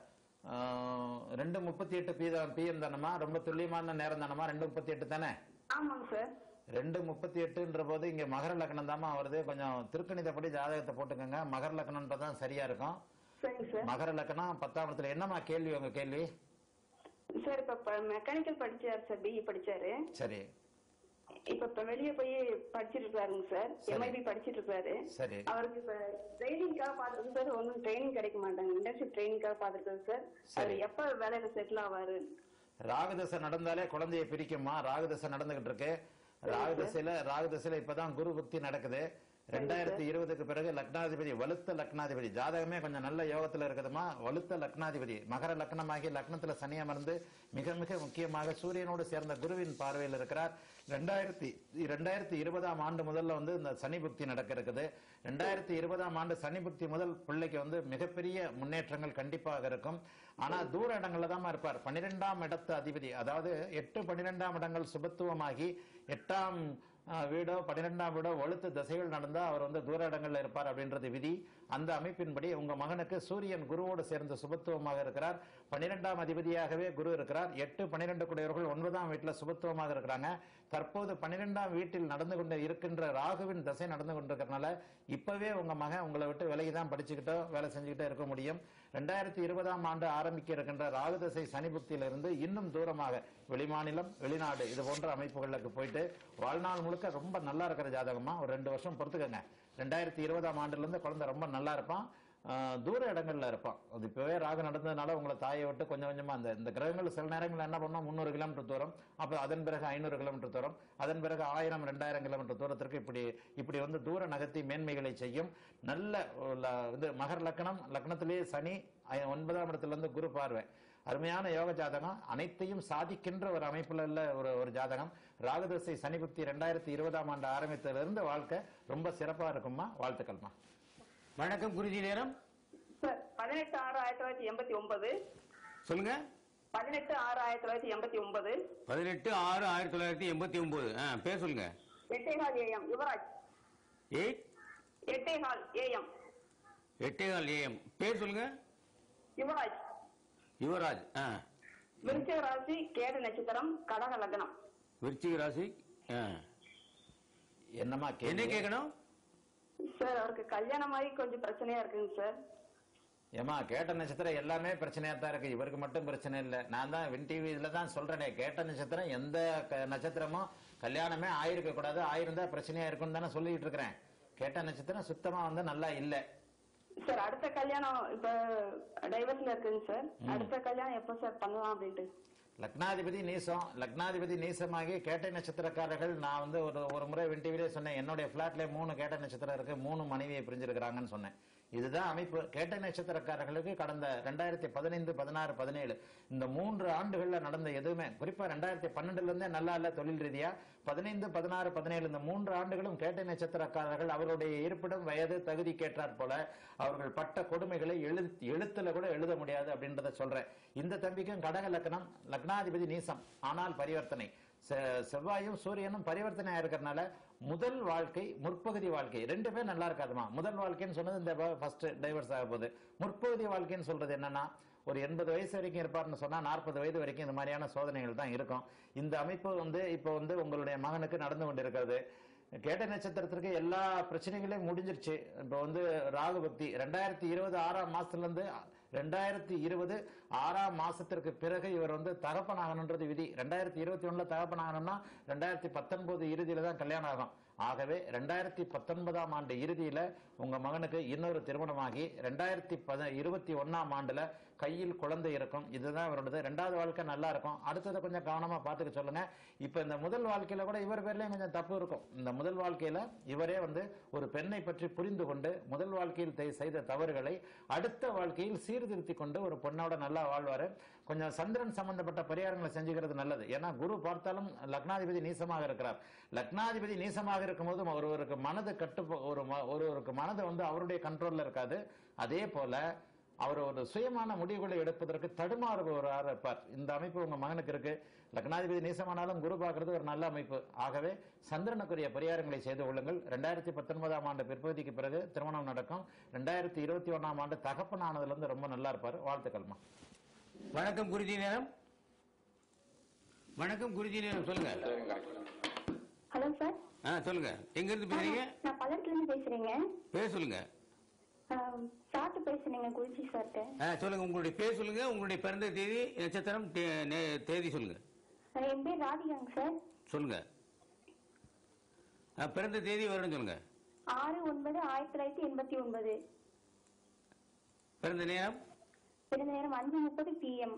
[SPEAKER 3] ஆஹ், ரெண்டு முப்பத்தி எட்டு பிஎம் பிஎம் தானம்மா ரொம்ப துல்லியமான நேரம் தானம்மா ரெண்டு முப்பத்தி எட்டு தானே
[SPEAKER 5] ஆமாங்க சார்
[SPEAKER 3] ரெண்டு முப்பத்தி எட்டுன்ற போது இங்க மகர லக்னம் தாம்மா வருது கொஞ்சம் திருக்கணிதப்படி ஜாதகத்தை போட்டுக்கோங்க மகர லக்னம்ன்றதான் சரியா இருக்கும்
[SPEAKER 5] சரிங்க சார்
[SPEAKER 3] மகர லக்னம் பத்தாம் இடத்துல என்னம்மா கேள்வி உங்க கேள்வி
[SPEAKER 5] சார் இப்ப மெக்கானிக்கல் படிச்சாரு சார் பிஇ படிச்சாரு
[SPEAKER 3] சரி
[SPEAKER 5] இப்ப இப்ப வெளியே போய் படிச்சிட்டு இருக்காருங்க சார்
[SPEAKER 3] சரி.
[SPEAKER 5] எம்ஐபி படிச்சிட்டு இருக்காரு
[SPEAKER 3] சரி
[SPEAKER 5] அவருக்கு இப்ப ட்ரைனிங்காக பாத்துருக்கு சார் ஒன்றும் ட்ரைனிங் கிடைக்க மாட்டாங்க இண்டஸ்ட்ரியல் ட்ரைனிங்காக பாத்துருக்காரு சார் அவர்
[SPEAKER 3] சரி.
[SPEAKER 5] எப்ப வேலையில செட்டில் ஆவாரு
[SPEAKER 3] ராகுதசை நடந்தாலே குழந்தையை பிரிக்குமா ராகுதசை நடந்துகிட்டு இருக்கு ராகுதசையில ராகுதசையில இப்பதான் குரு புக்தி நடக்குது ரெண்டாயிரத்தி இருபதுக்கு பிறகு லக்னாதிபதி வலுத்த லக்னாதிபதி ஜாதகமே கொஞ்சம் நல்ல யோகத்துல இருக்குதுமா வலுத்த லக்னாதிபதி மகர லக்னமாகி லக்னத்துல சனி அமர்ந்து மிக மிக முக்கியமாக சூரியனோடு சேர்ந்த குருவின் பார்வையில் இருக்கிறார் ரெண்டாயிரத்தி ரெண்டாயிரத்தி இருபதாம் ஆண்டு முதல்ல வந்து இந்த சனி புக்தி நடக்க இருக்குது ரெண்டாயிரத்தி இருபதாம் ஆண்டு சனி புக்தி முதல் பிள்ளைக்கு வந்து மிகப்பெரிய முன்னேற்றங்கள் கண்டிப்பாக இருக்கும் ஆனா தூர இடங்கள்ல தான் இருப்பார் பன்னிரெண்டாம் இடத்து அதிபதி அதாவது எட்டு பன்னிரெண்டாம் இடங்கள் சுபத்துவமாகி எட்டாம் ஆஹ், வீடோ பன்னிரெண்டாம் வீடோ வலுத்து திசைகள் நடந்தா அவர் வந்து தூர இடங்கள்ல இருப்பார் அப்படின்றது விதி அந்த அமைப்பின்படி உங்க மகனுக்கு சூரியன் குருவோடு சேர்ந்து சுபத்துவமாக இருக்கிறார் பன்னிரெண்டாம் அதிபதியாகவே குரு இருக்கிறார் எட்டு பன்னிரெண்டு குடையவர்கள் ஒன்பதாம் வீட்டுல சுபத்துவமாக இருக்கிறாங்க தற்போது பன்னிரெண்டாம் வீட்டில் நடந்து கொண்டு இருக்கின்ற ராகுவின் தசை நடந்து கொண்டிருக்கிறதுனால இப்பவே உங்க மகன் உங்களை விட்டு விலகி தான் படிச்சுக்கிட்டோ வேலை செஞ்சுக்கிட்டோ இருக்க முடியும் ரெண்டாயிரத்தி இருபதாம் ஆண்டு ஆரம்பிக்க இருக்கின்ற ராகு தசை சனி புக்தியிலிருந்து இன்னும் தூரமாக வெளிமாநிலம் வெளிநாடு இது போன்ற அமைப்புகளுக்கு போயிட்டு வாழ்நாள் முழுக்க ரொம்ப நல்லா இருக்கிற ஜாதகமா ஒரு ரெண்டு வருஷம் பொறுத்துக்கங்க ரெண்டாயிரத்தி இருபதாம் ஆண்டுல இருந்து குழந்தை ரொம்ப நல்லா இருப்பான் ஆஹ் தூர இடங்கள்ல இருப்பான் அது இப்பவே ராகு நடந்ததுனால உங்களை தாயை விட்டு கொஞ்சம் கொஞ்சமா அந்த இந்த கிரகங்கள் சில நேரங்கள் என்ன பண்ணோம் முந்நூறு கிலோமீட்டர் தூரம் அப்ப அதன் பிறகு ஐநூறு கிலோமீட்டர் தூரம் அதன் பிறகு ஆயிரம் ரெண்டாயிரம் கிலோமீட்டர் தூரத்திற்கு இப்படி இப்படி வந்து தூர நகர்த்தி மேன்மைகளை செய்யும் நல்ல ஒரு ல- இது மகர லக்னம் லக்னத்திலேயே சனி ஐ- ஒன்பதாம் இடத்துல இருந்து குரு பார்வை அருமையான யோக ஜாதகம் அனைத்தையும் சாதிக்கின்ற ஒரு அமைப்புல உள்ள ஒரு ஒரு ஜாதகம் ராகுதசை சனி புக்தி ரெண்டாயிரத்தி இருபதாம் ஆண்டு ஆரம்பித்ததிலிருந்து வாழ்க்கை ரொம்ப சிறப்பா இருக்கும்மா வாழ்த்துக்கள்மா
[SPEAKER 4] வணக்கம் குருஜி நேரம்
[SPEAKER 5] சார் பதினெட்டு ஆறு ஆயிரத்தி தொள்ளாயிரத்தி எண்பத்தி ஒன்பது
[SPEAKER 4] சொல்லுங்க
[SPEAKER 5] பதினெட்டு ஆறு ஆயிரத்தி தொள்ளாயிரத்தி எண்பத்தி ஒன்பது
[SPEAKER 4] பதினெட்டு ஆறு ஆயிரத்தி தொள்ளாயிரத்தி எண்பத்தி ஒன்பது ஆ பேர் சொல்லுங்க
[SPEAKER 5] எட்டேகால் ஏஎம் யுவராஜ்
[SPEAKER 4] எயிட்
[SPEAKER 5] எட்டேகால் ஏஎம்
[SPEAKER 4] எட்டேகால் ஏஎம் பேர் சொல்லுங்க
[SPEAKER 5] யுவராஜ்
[SPEAKER 4] யுவராஜ் ஆ
[SPEAKER 5] விருச்சிக ராசி கேது நட்சத்திரம் கடக லக்னம்
[SPEAKER 4] விருச்சிக ராசி ஆ
[SPEAKER 3] என்னம்மா
[SPEAKER 4] என்ன
[SPEAKER 3] கேள்வி
[SPEAKER 4] கேட்கணும்
[SPEAKER 5] சார் அவருக்கு கல்யாணம் ஆகி கொஞ்சம் பிரச்சனையா இருக்குங்க சார்
[SPEAKER 3] ஏமா கேட்ட நட்சத்திரம் எல்லாமே பிரச்சனையா தான் இருக்கு இவருக்கு மட்டும் பிரச்சனை இல்ல நான் தான் வின் டிவி இதுல தான் சொல்றேனே கேட்ட நட்சத்திரம் எந்த க- நட்சத்திரமும் கல்யாணமே ஆயிருக்க கூடாது ஆயிருந்தா பிரச்சனையா இருக்கும்னு தானே சொல்லிட்டு இருக்கிறேன் கேட்ட நட்சத்திரம் சுத்தமா வந்து நல்லா இல்ல
[SPEAKER 5] சார் அடுத்த கல்யாணம் இப்ப டைவர்ஸ்ல இருக்குங்க சார் அடுத்த கல்யாணம் எப்போ சார் பண்ணலாம் அப்படின்ட்டு
[SPEAKER 3] லக்னாதிபதி நீசம் லக்னாதிபதி நீசமாகி கேட்டை நட்சத்திரக்காரர்கள் நான் வந்து ஒரு ஒரு முறை வின் டிவிலே சொன்னேன் என்னுடைய பிளாட்ல மூணு கேட்ட நட்சத்திரம் இருக்கு மூணு மனைவியை பிரிஞ்சிருக்கிறாங்கன்னு சொன்னேன் இதுதான் அமைப்பு கேட்ட நட்சத்திரக்காரர்களுக்கு கடந்த ரெண்டாயிரத்தி பதினைந்து பதினாறு பதினேழு இந்த மூன்று ஆண்டுகள்ல நடந்த எதுவுமே குறிப்பா ரெண்டாயிரத்தி பன்னெண்டுல இருந்தே நல்லா இல்ல தொழில் ரீதியா பதினைந்து பதினாறு பதினேழு இந்த மூன்று ஆண்டுகளும் கேட்ட நட்சத்திரக்காரர்கள் அவருடைய இருப்பிடம் வயது தகுதி கேட்டாற் போல அவர்கள் பட்ட கொடுமைகளை எழு எழுத்துல கூட எழுத முடியாது அப்படின்றத சொல்றேன் இந்த தம்பிக்கும் கடக லக்னம் லக்னாதிபதி நீசம் ஆனால் பரிவர்த்தனை செ- செவ்வாயும் சூரியனும் பரிவர்த்தனை இருக்கிறதுனால முதல் வாழ்க்கை முற்பகுதி வாழ்க்கை ரெண்டு பேர் நல்லா இருக்காதுமா முதல் வாழ்க்கைன்னு சொன்னது இந்த ஃபர்ஸ்ட் டைவர்ஸ் ஆக போகுது முற்பகுதி வாழ்க்கைன்னு சொல்றது என்னன்னா ஒரு எண்பது வயசு வரைக்கும் இருப்பார்னு சொன்னா நாற்பது வயது வரைக்கும் இந்த மாதிரியான சோதனைகள் தான் இருக்கும் இந்த அமைப்பு வந்து இப்போ வந்து உங்களுடைய மகனுக்கு நடந்து கொண்டிருக்கிறது கேட்ட நட்சத்திரத்திற்கு எல்லா பிரச்சனைகளையும் முடிஞ்சிருச்சு இப்போ வந்து ராகு பக்தி ரெண்டாயிரத்தி இருபது ஆறாம் மாசத்துல இருந்து ரெண்டாயிரத்தி இருபது ஆறாம் மாசத்திற்கு பிறகு இவர் வந்து தகப்பனாகணுன்றது விதி ரெண்டாயிரத்தி இருபத்தி ஒண்ணுல தகப்பனாகணும்னா ரெண்டாயிரத்தி பத்தொன்பது இறுதியில தான் கல்யாணம் ஆகும் ஆகவே ரெண்டாயிரத்தி பத்தொன்பதாம் ஆண்டு இறுதியில உங்க மகனுக்கு இன்னொரு திருமணமாகி ரெண்டாயிரத்தி பத இருபத்தி ஒன்னாம் ஆண்டுல கையில் குழந்தை இருக்கும் இதுதான் இவரோடது ரெண்டாவது வாழ்க்கை நல்லா இருக்கும் அடுத்ததை கொஞ்சம் கவனமா பாத்துக்க சொல்லுங்க இப்ப இந்த முதல் வாழ்க்கையில கூட இவர் பேர்லயும் கொஞ்சம் தப்பு இருக்கும் இந்த முதல் வாழ்க்கையில இவரே வந்து ஒரு பெண்ணை பற்றி புரிந்து கொண்டு முதல் வாழ்க்கையில் தெ- செய்த தவறுகளை அடுத்த வாழ்க்கையில் சீர்திருத்தி கொண்டு ஒரு பொண்ணோட நல்லா வாழ்வாரு கொஞ்சம் சந்திரன் சம்பந்தப்பட்ட பரிகாரங்களை செஞ்சுக்கிறது நல்லது ஏன்னா குரு பார்த்தாலும் லக்னாதிபதி நீசமாக இருக்கிறார் லக்னாதிபதி நீசமாக இருக்கும்போது ஒருவருக்கு மனது கட்டு ஒரு ம- ஒருவருக்கு மனது வந்து அவருடைய கண்ட்ரோல்ல இருக்காது அதே போல அவர் ஒரு சுயமான முடிவுகளை எடுப்பதற்கு தடுமாறுபவராக இருப்பார் இந்த அமைப்பு உங்க மகனுக்கு இருக்கு லக்னாதிபதி நீசமானாலும் குரு பார்க்கிறது ஒரு நல்ல அமைப்பு ஆகவே சந்திரனுக்குரிய பரிகாரங்களை செய்து கொள்ளுங்கள் ரெண்டாயிரத்தி பத்தொன்பதாம் ஆண்டு பிற்பகுதிக்கு பிறகு திருமணம் நடக்கும் ரெண்டாயிரத்தி இருபத்தி ஒண்ணாம் ஆண்டு தகப்பன் ஆனதுல இருந்து ரொம்ப நல்லா இருப்பார் வாழ்த்துக்கள்மா
[SPEAKER 4] வணக்கம் குருஜி நேரம் வணக்கம் குருஜி நேரம் சொல்லுங்க
[SPEAKER 6] ஹலோ சார்
[SPEAKER 4] ஆ சொல்லுங்க எங்க இருந்து பேசுறீங்க
[SPEAKER 6] நான் பல்லடத்துல இருந்து பேசுறேங்க
[SPEAKER 4] பேர் சொல்லுங்க
[SPEAKER 6] ஆம், சார்ட்ட பேசுனீங்க குளிச்சி சார்ட்ட
[SPEAKER 4] ஆ சொல்லுங்க உங்களுடைய பேர் சொல்லுங்க உங்களுடைய பிறந்த தேதி நட்சத்திரம் தே- நே- தேதி சொல்லுங்க
[SPEAKER 6] அஹ், என் பேர் ராதிகாங்க சார்
[SPEAKER 4] சொல்லுங்க ஆ, பிறந்த தேதி வருடம் சொல்லுங்க
[SPEAKER 6] ஆறு ஒன்பது ஆயிரத்தி தொள்ளாயிரத்தி எண்பத்தி ஒன்பது
[SPEAKER 4] பிறந்த நேரம்
[SPEAKER 6] பிறந்த நேரம் அஞ்சு முப்பது பிஎம்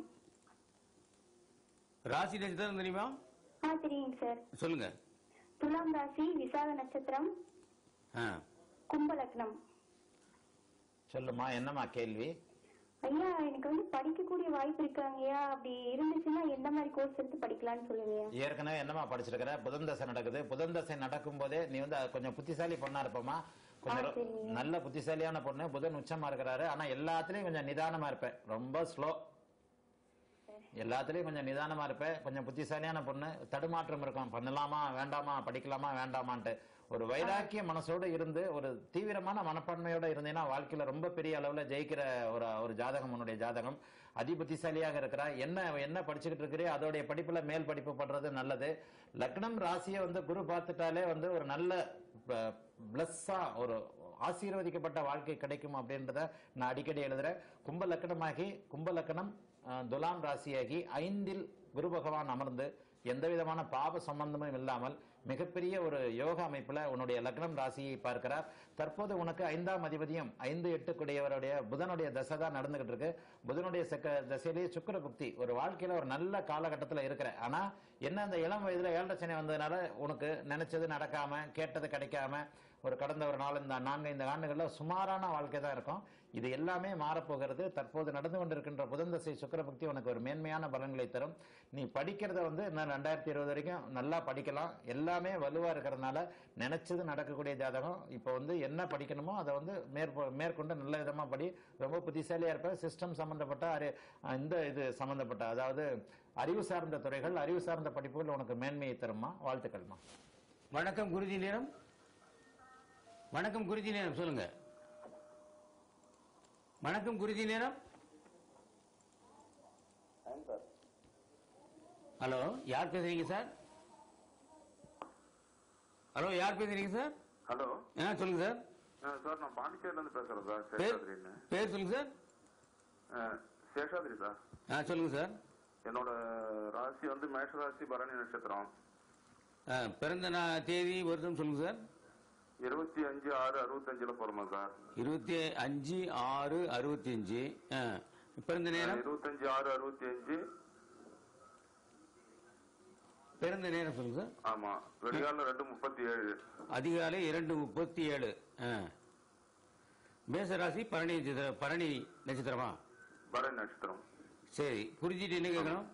[SPEAKER 4] ராசி நட்சத்திரம் தெரியுமா
[SPEAKER 6] ஆ தெரியுங்க சார்
[SPEAKER 4] சொல்லுங்க
[SPEAKER 6] துலாம் ராசி விசாக நட்சத்திரம்
[SPEAKER 4] ஆ
[SPEAKER 6] கும்ப லக்னம்
[SPEAKER 3] சொல்லுமா என்னம்மா கேள்வி
[SPEAKER 6] ஐயா எனக்கு வந்து படிக்கக்கூடிய வாய்ப்பு இருக்காங்கய்யா அப்படி இருந்துச்சுன்னா எந்த மாதிரி கோர்ஸ் எடுத்து படிக்கலாம்னு சொல்லுங்கய்யா
[SPEAKER 3] ஏற்கனவே என்னம்மா படிச்சிருக்கிற புதன் தசை நடக்குது புதன் தசை நடக்கும் போதே நீ வந்து கொஞ்சம் புத்திசாலி பொண்ணா இருப்பமா கொஞ்சம்
[SPEAKER 6] ஆ, சரிங்க.
[SPEAKER 3] நல்ல புத்திசாலியான பொண்ணு புதன் உச்சமா இருக்கிறாரு ஆனா எல்லாத்துலயும் கொஞ்சம் நிதானமா இருப்பேன் ரொம்ப ஸ்லோ எல்லாத்துலயும் கொஞ்சம் நிதானமா இருப்பேன் கொஞ்சம் புத்திசாலியான பொண்ணு தடுமாற்றம் இருக்கும் பண்ணலாமா வேண்டாமா படிக்கலாமா வேண்டாமான்ட்டு ஒரு வைராக்கிய மனசோட இருந்து ஒரு தீவிரமான மனப்பான்மையோட இருந்தீங்கன்னா வாழ்க்கையில ரொம்ப பெரிய அளவுல ஜெயிக்கிற ஒரு ஒரு ஜாதகம் உன்னுடைய ஜாதகம் அதி புத்திசாலியாக இருக்கிறா என்ன என்ன படிச்சுக்கிட்டு இருக்கிறே அதோடைய படிப்புல மேல் படிப்பு பண்றது நல்லது லக்னம் ராசியை வந்து குரு பார்த்துட்டாலே வந்து ஒரு நல்ல பிளஸ்ஸா ஒரு ஆசீர்வதிக்கப்பட்ட வாழ்க்கை கிடைக்கும் அப்படின்றத நான் அடிக்கடி எழுதுறேன் கும்ப லக்கணமாகி கும்ப லக்கணம் அஹ், துலாம் ராசியாகி ஐந்தில் குரு பகவான் அமர்ந்து எந்த விதமான பாப சம்பந்தமும் இல்லாமல் மிகப்பெரிய ஒரு யோக அமைப்புல உன்னுடைய லக்னம் ராசியை பார்க்கிறார் தற்போது உனக்கு ஐந்தாம் அதிபதியும் ஐந்து எட்டுக்குடையவருடைய புதனுடைய தசை தான் நடந்துகிட்டு இருக்கு புதனுடைய செக்க தசையிலேயே சுக்கிர புக்தி ஒரு வாழ்க்கையில ஒரு நல்ல காலகட்டத்துல இருக்கிற ஆனா என்ன அந்த இளம் வயதுல ஏழரை சனி வந்ததுனால உனக்கு நினைச்சது நடக்காம கேட்டது கிடைக்காம ஒரு கடந்த ஒரு நாலு இந்த நான்கு ஐந்து ஆண்டுகள்ல சுமாரான வாழ்க்கை தான் இருக்கும் இது எல்லாமே மாறப்போகிறது தற்போது நடந்து கொண்டிருக்கின்ற புதன் தசை சுக்கிர பக்தி உனக்கு ஒரு மேன்மையான பலன்களை தரும் நீ படிக்கிறத வந்து இன்னும் ரெண்டாயிரத்தி இருபது வரைக்கும் நல்லா படிக்கலாம் எல்லாமே வலுவா இருக்கிறதுனால நினைச்சது நடக்கக்கூடிய ஜாதகம் இப்போ வந்து என்ன படிக்கணுமோ அதை வந்து மேற்ப மேற்கொண்டு நல்ல விதமா படி ரொம்ப புத்திசாலியா இருப்ப சிஸ்டம் சம்பந்தப்பட்ட அறி- இந்த இது சம்பந்தப்பட்ட அதாவது அறிவு சார்ந்த துறைகள் அறிவு சார்ந்த படிப்புகள் உனக்கு மேன்மையை தருமா வாழ்த்துக்கள்மா
[SPEAKER 4] வணக்கம் குருஜி நேரம் வணக்கம் குருஜி நேரம் சொல்லுங்க வணக்கம் குருஜி நேரம் ஹலோ யார் பேசுறீங்க சார் ஹலோ யார் பேசுறீங்க சார்
[SPEAKER 7] ஹலோ
[SPEAKER 4] ஆ சொல்லுங்க சார்
[SPEAKER 7] அஹ் சார் நான் பாண்டிச்சேரியில இருந்து பேசுறேன் சார்
[SPEAKER 4] பேர்
[SPEAKER 7] சேஷாத்ரின்னு
[SPEAKER 4] பேர் சொல்லுங்க சார்
[SPEAKER 7] அஹ் சேஷாத்ரி சார்
[SPEAKER 4] ஆ சொல்லுங்க சார்
[SPEAKER 7] என்னோட ராசி வந்து மேஷ ராசி பரணி நட்சத்திரம்
[SPEAKER 4] ஆ, பிறந்த நா- தேதி வருடம் சொல்லுங்க சார்
[SPEAKER 7] இருபத்தி அஞ்சு ஆறு அறுபத்தஞ்சுல பிறந்தேன் சார்
[SPEAKER 4] இருபத்தி அஞ்சு ஆறு அறுபத்தி அஞ்சு பிறந்த நேரம்
[SPEAKER 7] இருபத்தஞ்சு ஆறு அறுபத்தி அஞ்சு
[SPEAKER 4] பிறந்த நேரம் சொல்லுங்க சார்
[SPEAKER 7] ஆமா வெளியால ரெண்டு முப்பத்தி ஏழு
[SPEAKER 4] அதிகாலை இரண்டு முப்பத்தி ஏழு மேச ராசி பரணி நட்சத்திரம் பரணி நட்சத்திரமா
[SPEAKER 7] பரணி நட்சத்திரம்
[SPEAKER 4] சரி புரிஞ்சுட்டு என்ன கேட்கணும்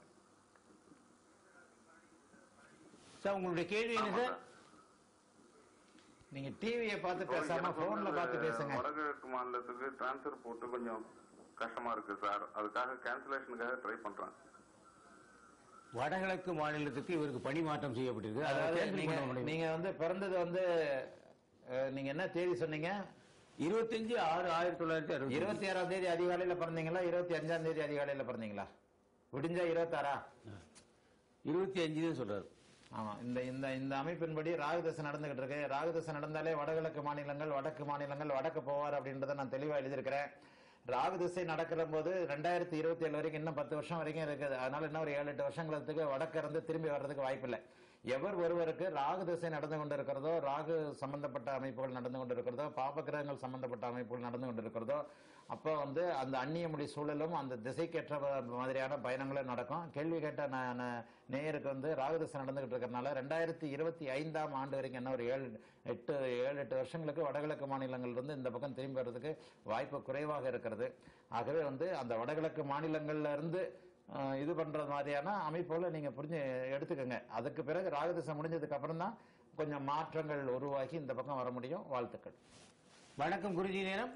[SPEAKER 4] சார் உங்களுடைய கேள்வி என்ன
[SPEAKER 7] ஆமா
[SPEAKER 4] சார்
[SPEAKER 7] சார்.
[SPEAKER 3] நீங்க டிவியை பார்த்து
[SPEAKER 7] இப்போ
[SPEAKER 3] பேசாம
[SPEAKER 7] எனக்கு
[SPEAKER 3] போன்ல
[SPEAKER 7] வந்து
[SPEAKER 3] பார்த்து பேசுங்க
[SPEAKER 7] வடகிழக்கு மாநிலத்துக்கு டிரான்ஸ்ஃபர் போட்டு கொஞ்சம் கஷ்டமா இருக்கு சார் அதுக்காக கேன்சலேஷனுக்காக ட்ரை பண்றேன்
[SPEAKER 4] வடகிழக்கு மாநிலத்துக்கு இவருக்கு பணி மாற்றம் செய்யப்பட்டிருக்கு அதை
[SPEAKER 3] அதாவது
[SPEAKER 4] cancel
[SPEAKER 3] நீங்க
[SPEAKER 4] பண்ண முடியும்.
[SPEAKER 3] நீங்க வந்து பிறந்தது வந்து அஹ், நீங்க என்ன தேதி சொன்னீங்க
[SPEAKER 4] இருபத்தஞ்சு ஆறு ஆயிரத்தி தொள்ளாயிரத்தி அறுபத்தி
[SPEAKER 3] இருபத்தி ஆறாம் தேதி அதிகாலையில பிறந்தீங்களா இருபத்தி அஞ்சாம் தேதி அதிகாலையில பிறந்தீங்களா விடிஞ்சா இருபத்தாறா
[SPEAKER 4] இருபத்தி அஞ்சு தான் சொல்றாரு
[SPEAKER 3] ஆமா இந்த இந்த இந்த அமைப்பின்படி ராகுதசை நடந்துகிட்டு இருக்கு ராகுதசை நடந்தாலே வடகிழக்கு மாநிலங்கள் வடக்கு மாநிலங்கள் வடக்கு போவார் அப்படின்றத நான் தெளிவா எழுதியிருக்கிறேன் ராகு திசை நடக்கிற போது ரெண்டாயிரத்தி இருபத்தி ஏழு வரைக்கும் இன்னும் பத்து வருஷம் வரைக்கும் இருக்குது அதனால இன்னும் ஒரு ஏழு எட்டு வருஷங்களுக்கு வடக்கு இருந்து திரும்பி வர்றதுக்கு வாய்ப்பில்லை எவர் ஒருவருக்கு ராகு திசை நடந்து கொண்டிருக்கிறதோ ராகு சம்பந்தப்பட்ட அமைப்புகள் நடந்து கொண்டிருக்கிறதோ பாபகிரகங்கள் சம்பந்தப்பட்ட அமைப்புகள் நடந்து கொண்டிருக்கிறதோ அப்போ வந்து அந்த அந்நிய மொழி சூழலும் அந்த திசைக்கேற்ற மாதிரியான பயணங்களும் நடக்கும் கேள்வி கேட்ட ந- ந- நேயருக்கு வந்து ராகுதசை நடந்துகிட்டு இருக்கிறதுனால ரெண்டாயிரத்தி இருபத்தி ஐந்தாம் ஆண்டு வரைக்கும் என்ன ஒரு ஏழு எட்டு ஏழு எட்டு வருஷங்களுக்கு வடகிழக்கு மாநிலங்கள்ல இருந்து இந்த பக்கம் திரும்பி வர்றதுக்கு வாய்ப்பு குறைவாக இருக்கிறது ஆகவே வந்து அந்த வடகிழக்கு மாநிலங்கள்ல இருந்து அஹ், இது பண்றது மாதிரியான அமைப்புகளை நீங்க புரிஞ்சு எடுத்துக்கோங்க அதுக்கு பிறகு ராகுதசை முடிஞ்சதுக்கு அப்புறம் தான் கொஞ்சம் மாற்றங்கள் உருவாகி இந்த பக்கம் வர முடியும் வாழ்த்துக்கள்
[SPEAKER 4] வணக்கம் குருஜி நேரம்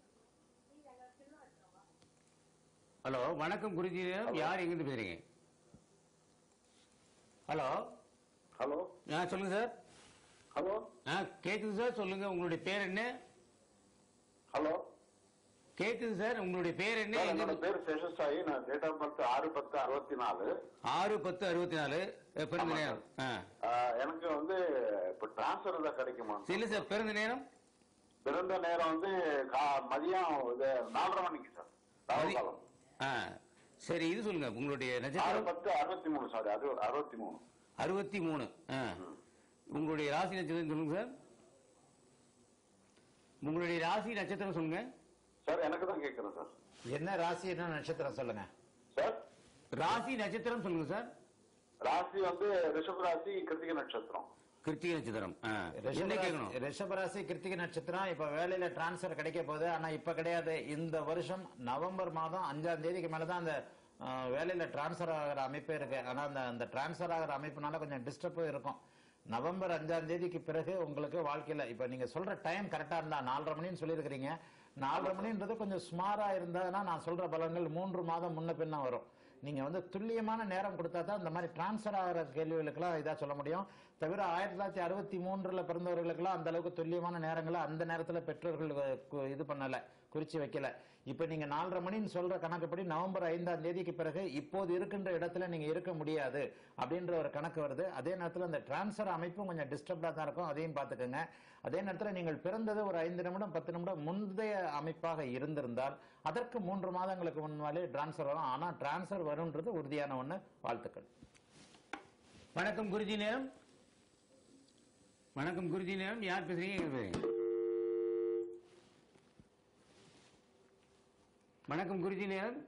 [SPEAKER 4] ஹலோ வணக்கம் குருஜி நேரம் யார் எங்கிருந்து பேசுறீங்க ஹலோ
[SPEAKER 7] ஹலோ
[SPEAKER 4] ஆ சொல்லுங்க சார்
[SPEAKER 7] ஹலோ
[SPEAKER 4] ஆ கேக்குது சார் சொல்லுங்க உங்களுடைய பேர் என்ன
[SPEAKER 7] ஹலோ
[SPEAKER 4] கேக்குது சார் உங்களுடைய பேர் என்ன
[SPEAKER 7] என்னோட
[SPEAKER 4] எங்க
[SPEAKER 7] பேர் சேஷசாயி நான் டேட் ஆஃப் பர்த் ஆறு பத்து அறுபத்தி நாலு
[SPEAKER 4] ஆறு பத்து அறுபத்தி நாலு அஹ், பிறந்த
[SPEAKER 7] ஆமா
[SPEAKER 4] நேரம் ஆ
[SPEAKER 7] ஆஹ் எனக்கு வந்து இப்ப டிரான்ஸ்ஃபர் தான் கிடைக்குமா
[SPEAKER 4] இல்ல சார் பிறந்த நேரம்
[SPEAKER 7] பிறந்த நேரம் வந்து கா- மதியம் இது நாலரை மணிக்கு சார் ராகு
[SPEAKER 4] மதி-
[SPEAKER 7] காலம்
[SPEAKER 4] ஆ சரி இது சொல்லுங்க உங்களுடைய
[SPEAKER 7] ஆறு
[SPEAKER 4] நட்சத்திரம்
[SPEAKER 7] பத்து அறுபத்தி மூணு சாரி அது அறுபத்தி மூணு
[SPEAKER 4] அறுபத்தி மூணு ஆ உங்களுடைய ராசி நட்சத்திரம் சொல்லுங்க சார் உங்களுடைய ராசி நட்சத்திரம் சொல்லுங்க
[SPEAKER 7] சார் எனக்கு தான் கேட்குறேன் சார்
[SPEAKER 3] என்ன ராசி என்ன நட்சத்திரம் சொல்லுங்க
[SPEAKER 7] சார்
[SPEAKER 4] ராசி நட்சத்திரம் சொல்லுங்க சார்
[SPEAKER 7] ராசி வந்து ரிஷப ராசி கிருத்திகை நட்சத்திரம்
[SPEAKER 4] கிருத்திகை நட்சத்திரம் ஆ. என்ன
[SPEAKER 3] ரிஷபராசி-
[SPEAKER 4] கேட்கணும்
[SPEAKER 3] ரிஷபராசி கிருத்திகை நட்சத்திரம் இப்ப வேலையில டிரான்ஸ்பர் கிடைக்க போகுது ஆனா இப்ப கிடையாது இந்த வருஷம் நவம்பர் மாதம் அஞ்சாம் தேதிக்கு மேலதான் அந்த அஹ், வேலையில டிரான்ஸ்பர் ஆகிற அமைப்பே இருக்கு ஆனா அந்த அந்த டிரான்ஸ்பர் ஆகிற அமைப்புனால கொஞ்சம் டிஸ்டர்பும் இருக்கும் நவம்பர் அஞ்சாம் தேதிக்கு பிறகு உங்களுக்கு வாழ்க்கையில இப்ப நீங்க சொல்ற டைம் கரெக்டா இருந்தா நாலரை மணின்னு சொல்லியிருக்கிறீங்க நாலரை மணின்றது கொஞ்சம் சுமாரா இருந்ததுன்னா நான் சொல்ற பலன்கள் மூன்று மாதம் முன்ன பின்ன வரும் நீங்க வந்து துல்லியமான நேரம் கொடுத்தா தான் இந்த மாதிரி டிரான்ஸ்ஃபர் ஆகிற கேள்விகளுக்கெல்லாம் இதா சொல்ல முடியும் தவிர ஆயிரத்தி தொள்ளாயிரத்தி அறுபத்தி மூன்றுல பிறந்தவர்களுக்கெல்லாம் அந்த அளவுக்கு துல்லியமான நேரங்களை அந்த நேரத்துல பெற்றோர்கள் கு- கு- இது பண்ணல குறிச்சு வைக்கல இப்ப நீங்க நாலரை மணின்னு சொல்ற கணக்குப்படி நவம்பர் ஐந்தாம் தேதிக்கு பிறகு இப்போது இருக்கின்ற இடத்துல நீங்க இருக்க முடியாது அப்படின்ற ஒரு கணக்கு வருது அதே நேரத்துல அந்த டிரான்ஸ்ஃபர் அமைப்பும் கொஞ்சம் டிஸ்டர்ப்டா தான் இருக்கும் அதையும் பார்த்துக்கோங்க அதே நேரத்துல நீங்கள் பிறந்தது ஒரு ஐந்து நிமிடம் பத்து நிமிடம் முந்தைய அமைப்பாக இருந்திருந்தால் அதற்கு மூன்று மாதங்களுக்கு முன்னாலே டிரான்ஸ்ஃபர் வரும் ஆனா டிரான்ஸ்ஃபர் வரும்ன்றது உறுதியான ஒண்ணு வாழ்த்துக்கள்
[SPEAKER 4] வணக்கம் குருஜி நேரம் வணக்கம் குருஜி நேரம் யார் பேசுறீங்க எங்க பேசுறீங்க வணக்கம் குருஜி நேரம்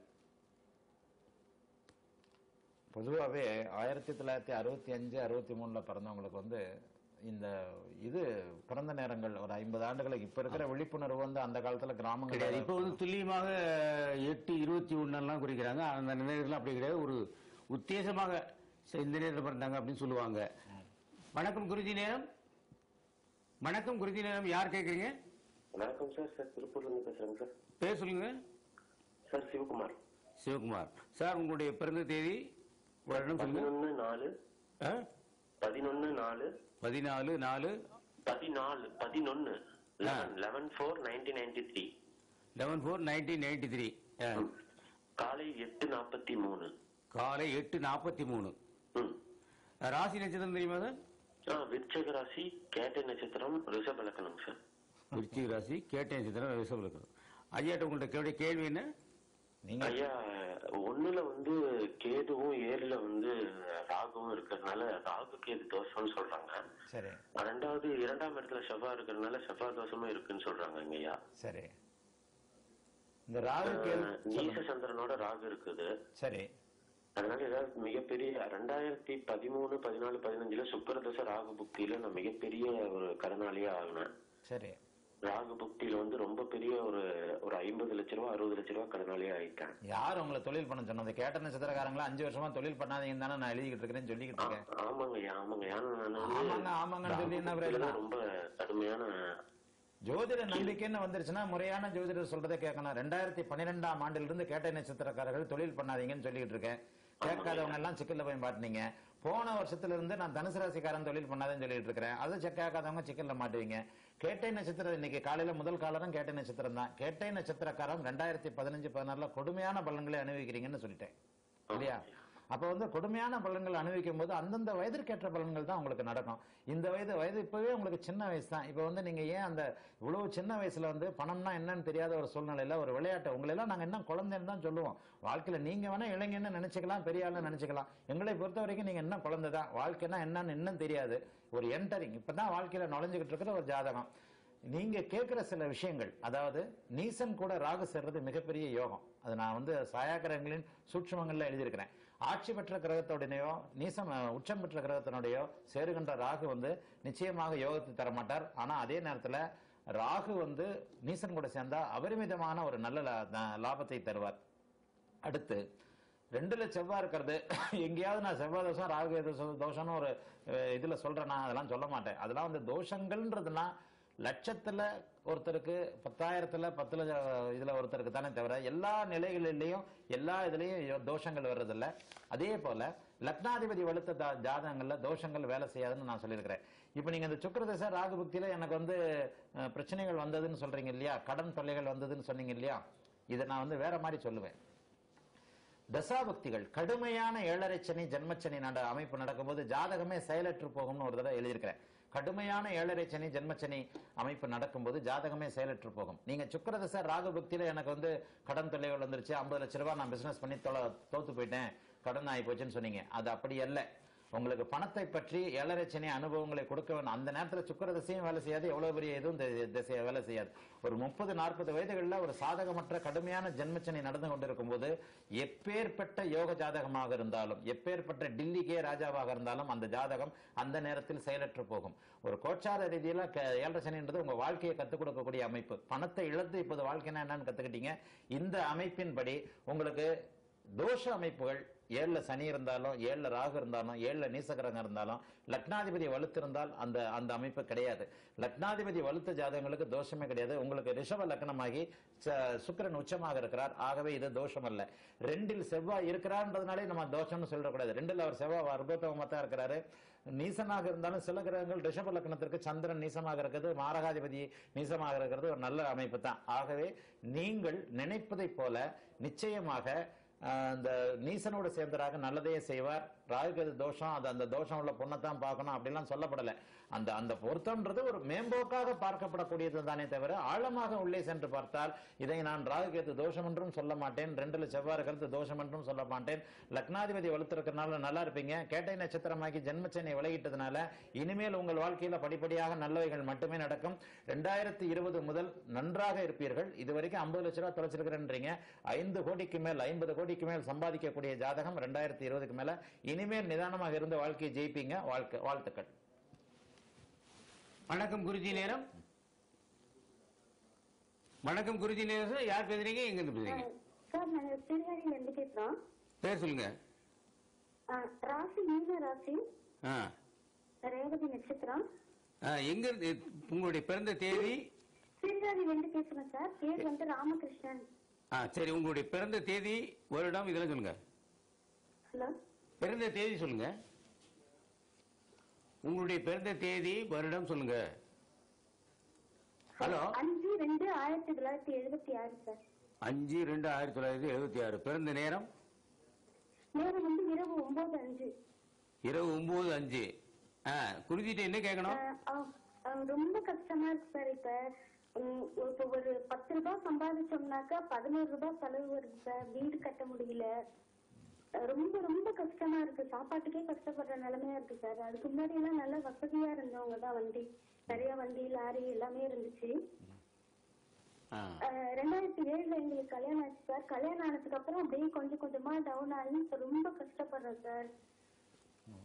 [SPEAKER 3] பொதுவாகவே ஆயிரத்தி தொள்ளாயிரத்தி அறுபத்தி அஞ்சு அறுபத்தி மூணுல பிறந்தவங்களுக்கு வந்து இந்த இது பிறந்த நேரங்கள் ஒரு ஐம்பது ஆண்டுகளுக்கு இப்ப இருக்கிற விழிப்புணர்வு வந்து அந்த காலத்துல
[SPEAKER 4] கிடையாது
[SPEAKER 3] கிராமங்கள்
[SPEAKER 4] இப்போ வந்து துல்லியமாக எட்டு இருபத்தி ஒன்னெல்லாம் குறிக்கிறாங்க அந்த நேரத்தில் அப்படி கிடையாது ஒரு உத்தேசமாக சரி, இந்த நேரத்தில் பிறந்தாங்க அப்படின்னு சொல்லுவாங்க வணக்கம் குருஜி நேரம் வணக்கம் குருஜி நேரம் யார் கேட்குறீங்க
[SPEAKER 8] வணக்கம் சார் சார் திருப்பூர்ல இருந்து பேசுறேங்க சார்
[SPEAKER 4] பேர் சொல்லுங்க
[SPEAKER 8] சார் சிவகுமார்
[SPEAKER 4] சிவகுமார் சார் உங்களுடைய பிறந்த தேதி வருடம் சொல்லுங்க
[SPEAKER 8] பதினொன்னு நாலு
[SPEAKER 4] ஆ?
[SPEAKER 8] பதினொன்னு நாலு
[SPEAKER 4] பதினாலு நாலு
[SPEAKER 8] பதினாலு பதினொன்னு eleven eleven four nineteen ninety three
[SPEAKER 4] eleven four nineteen ninety three
[SPEAKER 8] காலை எட்டு நாற்பத்தி மூணு
[SPEAKER 4] காலை எட்டு நாற்பத்தி மூணு
[SPEAKER 8] ம்
[SPEAKER 4] ராசி நட்சத்திரம் தெரியுமா சார்
[SPEAKER 8] ஆ விருச்சக ராசி கேட்டை நட்சத்திரம் ரிஷப லக்கணம் சார்
[SPEAKER 4] விருச்சிக ராசி கேட்டை நட்சத்திரம் ரிஷபம் இருக்கிறது ஐயாட்ட உங்கள்ட்ட கேள்வி கேள்வி என்ன
[SPEAKER 3] நீங்க
[SPEAKER 8] ஐயா ஒண்ணுல வந்து கேதுவும் ஏழுல வந்து ராகுவும் இருக்கிறதுனால ராகு கேது தோஷம்னு சொல்றாங்க
[SPEAKER 3] சரி
[SPEAKER 8] ரெண்டாவது இரண்டாம் இடத்துல செவ்வாய் இருக்கிறதுனால செவ்வாய் தோஷமும் இருக்குன்னு சொல்றாங்க ஐயா
[SPEAKER 3] சரி இந்த ராகு கேள்
[SPEAKER 8] அஹ், நீச சந்திரனோட ராகு இருக்குது
[SPEAKER 3] சரி
[SPEAKER 8] அதனால ஏதாவது மிகப்பெரிய ரெண்டாயிரத்தி பதிமூணு பதினாலு பதினஞ்சுல சுக்கரதச ராகு புக்தியில நான் மிகப்பெரிய ஒரு கடனாளியா ஆகினேன்
[SPEAKER 3] சரி
[SPEAKER 8] ராகு புக்தியில வந்து ரொம்ப பெரிய ஒரு ஒரு ஐம்பது லட்ச ரூபா அறுபது லட்ச ரூபா கடனாளியே ஆயிட்டேன்
[SPEAKER 3] யார் உங்களை தொழில் பண்ண சொன்னது கேட்ட நட்சத்திரக்காரங்களா அஞ்சு வருஷமா தொழில் பண்ணாதீங்கன்னு தானே நான் எழுதிக்கிட்டு இருக்கிறேன்னு சொல்லிக்கிட்டு இருக்கேன்
[SPEAKER 8] ஆமாங்கய்யா ஆமாங்கய்யா நான்
[SPEAKER 3] ஆமாங்க, ஆமாங்கன்னு சொல்லி என்ன
[SPEAKER 8] ராகு
[SPEAKER 3] பிரயோஜனம்?
[SPEAKER 8] புக்தியில ரொம்ப கடுமையான
[SPEAKER 3] ஜோதிட நம்பிக்கைன்னு வந்துருச்சுன்னா முறையான ஜோதிடர் சொல்றதை கேட்கணும் ரெண்டாயிரத்தி பன்னிரெண்டாம் ஆண்டிலிருந்து கேட்டை நட்சத்திரக்காரர்கள் தொழில் பண்ணாதீங்கன்னு சொல்லிட்டு இருக்கேன் கேட்காதவங்க எல்லாம் சிக்கல்ல போய் மாட்டினீங்க போன வருஷத்துல இருந்து நான் தனுசு ராசிக்காரன் தொழில் பண்ணாதேன்னு சொல்லிட்டு இருக்கிறேன் அதை செக் கேட்காதவங்க சிக்கல்ல மாட்டுவீங்க கேட்டை நட்சத்திரம் இன்னைக்கு காலையில முதல் காலரும் கேட்டை நட்சத்திரம் தான் கேட்டை நட்சத்திரக்காரன் ரெண்டாயிரத்தி பதினஞ்சு பதினாறுல கொடுமையான பலன்களை அனுபவிக்கிறீங்கன்னு சொல்லிட்டேன் இல்லையா அப்ப வந்து கொடுமையான பலன்கள் அனுபவிக்கும் போது அந்தந்த வயதிற்கேற்ற பலன்கள் தான் உங்களுக்கு நடக்கும் இந்த வயது வயது இப்பவே உங்களுக்கு சின்ன வயசு தான் இப்ப வந்து நீங்க ஏன் அந்த இவ்வளவு சின்ன வயசுல வந்து பணம்னா என்னன்னு தெரியாத ஒரு சூழ்நிலையில ஒரு விளையாட்டு உங்களை எல்லாம் நாங்க என்ன குழந்தைன்னு தான் சொல்லுவோம் வாழ்க்கையில நீங்க வேணா இளைஞன்னு நினைச்சுக்கலாம் பெரிய ஆளு நினைச்சுக்கலாம் எங்களை பொறுத்த வரைக்கும் நீங்க என்ன குழந்தை தான் வாழ்க்கைனா என்னன்னு இன்னும் தெரியாது ஒரு என்டரிங் இப்பதான் வாழ்க்கையில நுழைஞ்சுக்கிட்டு இருக்கிற ஒரு ஜாதகம் நீங்க கேட்கிற சில விஷயங்கள் அதாவது நீசன் கூட ராகு சேர்றது மிகப்பெரிய யோகம் அது நான் வந்து சாயாகிரகங்களின் சூட்சுமங்கள்ல எழுதியிருக்கிறேன் ஆட்சி பெற்ற கிரகத்தோடனையோ நீசம் அஹ், உச்சம் பெற்ற கிரகத்தினுடையோ சேருகின்ற ராகு வந்து நிச்சயமாக யோகத்தை தர மாட்டார் ஆனா அதே நேரத்துல ராகு வந்து நீசன் கூட சேர்ந்தா அபரிமிதமான ஒரு நல்ல லா- லா- லாபத்தை தருவார் அடுத்து ரெண்டுல செவ்வாய் இருக்கிறது எங்கேயாவது நான் செவ்வாய் தோஷம் ராகு கேது தோஷம் தோஷம்னு ஒரு அஹ், இதுல சொல்றேன் நான் அதெல்லாம் சொல்ல மாட்டேன் அதெல்லாம் வந்து தோஷங்கள்ன்றதுனா லட்சத்துல ஒருத்தருக்கு பத்தாயிரத்துல பத்துல அஹ், இதுல ஒருத்தருக்கு தானே தவிர எல்லா நிலைகளிலையும் எல்லா இதுலயும் யோ- தோஷங்கள் வர்றதில்ல அதே போல லக்னாதிபதி வலுத்த ஜா- ஜாதகங்கள்ல தோஷங்கள் வேலை செய்யாதுன்னு நான் சொல்லியிருக்கிறேன் இப்ப நீங்க இந்த சுக்கிரதசை ராகு புக்தியில எனக்கு வந்து அஹ், பிரச்சனைகள் வந்ததுன்னு சொல்றீங்க இல்லையா கடன் தொல்லைகள் வந்ததுன்னு சொன்னீங்க இல்லையா இதை நான் வந்து வேற மாதிரி சொல்லுவேன் தசாபக்திகள் கடுமையான ஏழரை சனி ஜென்மச்சனி நட அமைப்பு நடக்கும்போது ஜாதகமே செயலற்று போகும்னு ஒரு தடவை எழுதியிருக்கிறேன் கடுமையான ஏழரை சனி ஜென்மச்சனி அமைப்பு நடக்கும்போது ஜாதகமே செயலற்று போகும் நீங்க சுக்கிரதசை ராகு பக்தியில எனக்கு வந்து கடன் தொல்லைகள் வந்துருச்சு ஐம்பது லட்ச ரூபாய் நான் பிசினஸ் பண்ணி தொலை தோத்து போயிட்டேன் கடன் ஆகி போச்சுன்னு சொன்னீங்க அது அப்படி அல்ல உங்களுக்கு பணத்தை பற்றி ஏழரை சனி அனுபவங்களை கொடுக்க வேண்டும் அந்த நேரத்துல சுக்கிர திசையும் வேலை செய்யாது எவ்வளவு பெரிய இதுவும் தி- திசையை வேலை செய்யாது ஒரு முப்பது நாற்பது வயதுகள்ல ஒரு சாதகமற்ற கடுமையான ஜென்மச்சனி நடந்து கொண்டிருக்கும் போது எப்பேற்பட்ட யோக ஜாதகமாக இருந்தாலும் எப்பேற்பட்ட டில்லிக்கே ராஜாவாக இருந்தாலும் அந்த ஜாதகம் அந்த நேரத்தில் செயலற்று போகும் ஒரு கோச்சார ரீதியில க- ஏழரை சனின்றது உங்க வாழ்க்கையை கத்துக் கொடுக்கக்கூடிய அமைப்பு பணத்தை இழந்து இப்போது வாழ்க்கைனா என்னன்னு கத்துக்கிட்டீங்க இந்த அமைப்பின்படி உங்களுக்கு தோஷ அமைப்புகள் ஏழுல சனி இருந்தாலும் ஏழுல ராகு இருந்தாலும் ஏழுல நீசகிரகம் இருந்தாலும் லக்னாதிபதி வலுத்திருந்தால் அந்த அந்த அமைப்பு கிடையாது லக்னாதிபதி வலுத்த ஜாதகங்களுக்கு தோஷமே கிடையாது உங்களுக்கு ரிஷப லக்னமாகி ச- சுக்கிரன் உச்சமாக இருக்கிறார் ஆகவே இது தோஷம் அல்ல ரெண்டில் செவ்வாய் இருக்கிறார்ன்றதுனாலே நம்ம தோஷம்னு சொல்லிடக்கூடாது ரெண்டில் அவர் செவ்வாய் வர்க்கோத்தவமா தான் இருக்கிறாரு நீசனாக இருந்தாலும் சில கிரகங்கள் ரிஷப லக்னத்திற்கு சந்திரன் நீசமாக இருக்கிறது மாரகாதிபதி நீசமாக இருக்கிறது ஒரு நல்ல அமைப்பு தான் ஆகவே நீங்கள் நினைப்பதைப் போல நிச்சயமாக ஆஹ், இந்த நீசனோட சேர்ந்தராக நல்லதையே செய்வார் ராகுகது தோஷம் அது அந்த தோஷம் உள்ள பொண்ணத்தான் பார்க்கணும் அப்படிலாம் சொல்லப்படல அந்த அந்த பொருத்தம்ன்றது ஒரு மேம்போக்காக பார்க்கப்படக்கூடியது தானே தவிர ஆழமாக உள்ளே சென்று பார்த்தால் இதை நான் ராகுகேது தோஷம் என்றும் சொல்ல மாட்டேன் ரெண்டுல செவ்வாய் இருக்கிறது தோஷம் என்றும் சொல்ல மாட்டேன் லக்னாதிபதி வலுத்திருக்கிறனால நல்லா இருப்பீங்க கேட்டை நட்சத்திரமாக்கி ஜென்மச்சனை விலகிட்டதுனால இனிமேல் உங்கள் வாழ்க்கையில படிப்படியாக நல்லவைகள் மட்டுமே நடக்கும் ரெண்டாயிரத்தி இருபது முதல் நன்றாக இருப்பீர்கள் இதுவரைக்கும் ஐம்பது லட்ச ரூபாய் தொலைச்சிருக்கிறேன்றீங்க ஐந்து கோடிக்கு மேல் ஐம்பது கோடிக்கு மேல் சம்பாதிக்கக்கூடிய ஜாதகம் ரெண்டாயிரத்தி இருபதுக்கு மேல இனிமேல் நிதானமாக இருந்து வாழ்க்கையை ஜெயிப்பீங்க வாழ்க்கை வாழ்த்துக்கள்
[SPEAKER 4] வணக்கம் குருஜி நேரம் வணக்கம் குருஜி நேரம் சார் யார் பேசுறீங்க எங்க இருந்து பேசுறீங்க
[SPEAKER 6] சார் நாங்க திருவாரியில இருந்து பேசுறோம்
[SPEAKER 4] பேர் சொல்லுங்க
[SPEAKER 6] ஆ, ராசி மீன ராசி
[SPEAKER 4] ஆ.
[SPEAKER 6] ரேவதி நட்சத்திரம்
[SPEAKER 4] ஆ, எங்க இருந்து உங்களுடைய பிறந்த தேதி
[SPEAKER 6] திருவாரியில இருந்து பேசுறோம் சார் பேர் வந்து ராமகிருஷ்ணன்
[SPEAKER 4] ஆ சரி உங்களுடைய பிறந்த தேதி வருடம் இதெல்லாம் சொல்லுங்க
[SPEAKER 6] ஹலோ
[SPEAKER 4] பிறந்த தேதி சொல்லுங்க உங்களுடைய பிறந்த தேதி வருடம் சொல்லுங்க ஹலோ
[SPEAKER 6] அஞ்சு ரெண்டு ஆயிரத்தி தொள்ளாயிரத்தி எழுபத்தி ஆறு சார்
[SPEAKER 4] அஞ்சு ரெண்டு ஆயிரத்தி தொள்ளாயிரத்தி எழுபத்தி ஆறு பிறந்த நேரம்
[SPEAKER 6] நேரம் வந்து இரவு ஒன்பது அஞ்சு
[SPEAKER 4] இரவு ஒன்பது அஞ்சு ஆ குருஜிட்ட என்ன கேட்கணும்
[SPEAKER 6] ஆ, ஆ, ஆ, ரொம்ப கஷ்டமா இருக்கு சார் இப்ப உம், இப்ப ஒரு பத்து ரூபாய் சம்பாதிச்சோம்னாக்கா பதினோரு ரூபாய் செலவு வருது சார் வீடு கட்ட முடியல அஹ் ரொம்ப ரொம்ப கஷ்டமா இருக்கு சாப்பாட்டுக்கே கஷ்டப்படுற நிலைமையா இருக்கு சார் அதுக்கு முன்னாடி எல்லாம் நல்ல வசதியா இருந்தவங்க தான் வண்டி நிறைய வண்டி லாரி எல்லாமே இருந்துச்சு
[SPEAKER 4] ஆ.
[SPEAKER 6] அஹ் ரெண்டாயிரத்தி ஏழுல எங்களுக்கு கல்யாணம் ஆச்சு சார் கல்யாணம் ஆனதுக்கு அப்புறம் அப்படியே கொஞ்சம் கொஞ்சமா டவுன் ஆகி இப்ப ரொம்ப கஷ்டப்படுறேன் சார்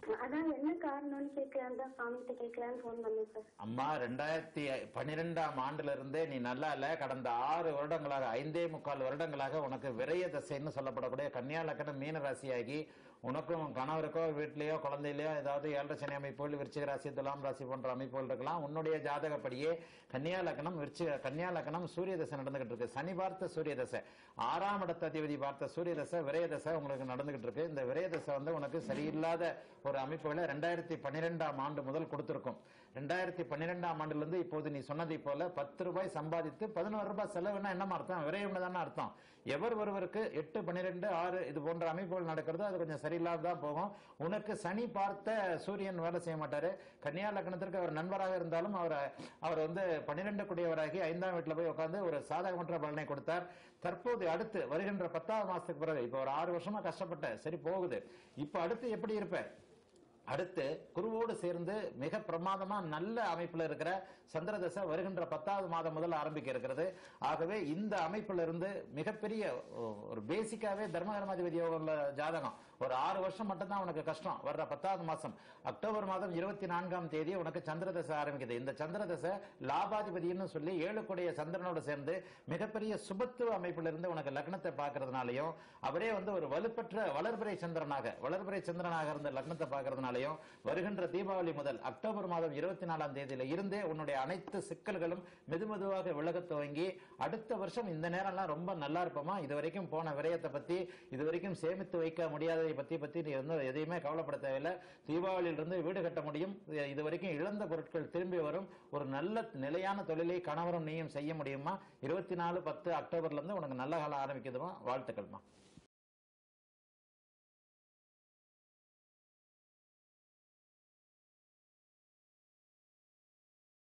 [SPEAKER 6] அதான் என்ன காரணம்னு கேட்கலான்னு தான் சாமிகிட்ட கேட்கலான்னு ஃபோன் பண்ணேன் சார்
[SPEAKER 3] அம்மா ரெண்டாயிரத்தி பன்னிரெண்டாம் ஆண்டுல இருந்தே நீ நல்லா இல்ல கடந்த ஆறு வருடங்களாக ஐந்தே முக்கால் வருடங்களாக உனக்கு விரைய தசைன்னு சொல்லப்படக்கூடிய கன்னியா லக்கணம் மீன ராசியாகி உனக்கும் உன் கணவருக்கோ வீட்லயோ குழந்தையிலயோ ஏதாவது ஏழரை சனி அமைப்புகள் விருச்சிக ராசி துலாம் ராசி போன்ற அமைப்புகள் இருக்கலாம் உன்னுடைய ஜாதகப்படியே கன்னியா லக்னம் விருச்சிக கன்னியா லக்னம் சூரிய தசை நடந்துகிட்டு இருக்கு சனி பார்த்த சூரிய தசை ஆறாம் இடத்த அதிபதி பார்த்த சூரிய தசை விரைய தசை உங்களுக்கு நடந்துகிட்டு இருக்கு இந்த விரைய தசை வந்து உனக்கு சரியில்லாத ஒரு அமைப்புகளை ரெண்டாயிரத்தி பன்னிரெண்டாம் ஆண்டு முதல் கொடுத்திருக்கும் ரெண்டாயிரத்தி பன்னிரெண்டாம் ஆண்டுல இருந்து இப்போது நீ சொன்னதை போல பத்து ரூபாய் சம்பாதித்து பதினோரு ரூபாய் செலவுன்னா என்னமா அர்த்தம் விரைவுன்னு தானே அர்த்தம் எவர் ஒருவருக்கு எட்டு பன்னிரெண்டு ஆறு இது போன்ற அமைப்புகள் நடக்கிறதோ அது கொஞ்சம் சரியில்லாததான் போகும் உனக்கு சனி பார்த்த சூரியன் வேலை செய்ய மாட்டாரு கன்னியா லக்னத்திற்கு அவர் நண்பராக இருந்தாலும் அவர் அவர் வந்து பன்னிரெண்டு குடியவராகி ஐந்தாம் வீட்டுல போய் உட்கார்ந்து ஒரு சாதகமற்ற பலனை கொடுத்தார் தற்போது அடுத்து வருகின்ற பத்தாவது மாசத்துக்கு பிறகு இப்ப ஒரு ஆறு வருஷமா கஷ்டப்பட்ட சரி போகுது இப்ப அடுத்து எப்படி இருப்ப அடுத்து குருவோடு சேர்ந்து மிக பிரமாதமா நல்ல அமைப்புல இருக்கிற சந்திரதசை வருகின்ற பத்தாவது மாதம் முதல் ஆரம்பிக்க இருக்கிறது ஆகவே இந்த அமைப்புல இருந்து மிகப்பெரிய ஒ- ஒரு பேசிக்காவே தர்மகர்மாதிபதி யோகம் உள்ள ஜாதகம் ஒரு ஆறு வருஷம் மட்டும்தான் உனக்கு கஷ்டம் வர்ற பத்தாவது மாசம் அக்டோபர் மாதம் இருபத்தி நான்காம் தேதி உனக்கு சந்திரதசை ஆரம்பிக்குது இந்த சந்திரதசை லாபாதிபதினு சொல்லி ஏழுக்குடைய சந்திரனோடு சேர்ந்து மிகப்பெரிய சுபத்துவ அமைப்புல இருந்து உனக்கு லக்னத்தை பார்க்கறதுனாலையும் அவரே வந்து ஒரு வலுப்பெற்ற வளர்பிறை சந்திரனாக வளர்பிறை சந்திரனாக இருந்த லக்னத்தை பார்க்கறதுனாலையும் வருகின்ற தீபாவளி முதல் அக்டோபர் மாதம் இருபத்தி நாலாம் தேதியில இருந்தே உன்னுடைய அனைத்து சிக்கல்களும் மெதுமெதுவாக விலகத் துவங்கி அடுத்த வருஷம் இந்த நேரம்லாம் ரொம்ப நல்லா இருப்போமா இது வரைக்கும் போன விரயத்தை பத்தி இது வரைக்கும் சேமித்து வைக்க முடியாததை பத்தி பத்தி நீ வந்து எதையுமே கவலைப்பட தேவையில்லை தீபாவளியிலிருந்து வீடு கட்ட முடியும் இது- இது வரைக்கும் இழந்த பொருட்கள் திரும்பி வரும் ஒரு நல்ல நிலையான தொழிலை கணவரும் நீயும் செய்ய முடியுமா இருபத்தி நாலு பத்து அக்டோபர்ல இருந்து உனக்கு நல்ல காலம் ஆரம்பிக்குதுமா வாழ்த்துக்கள்மா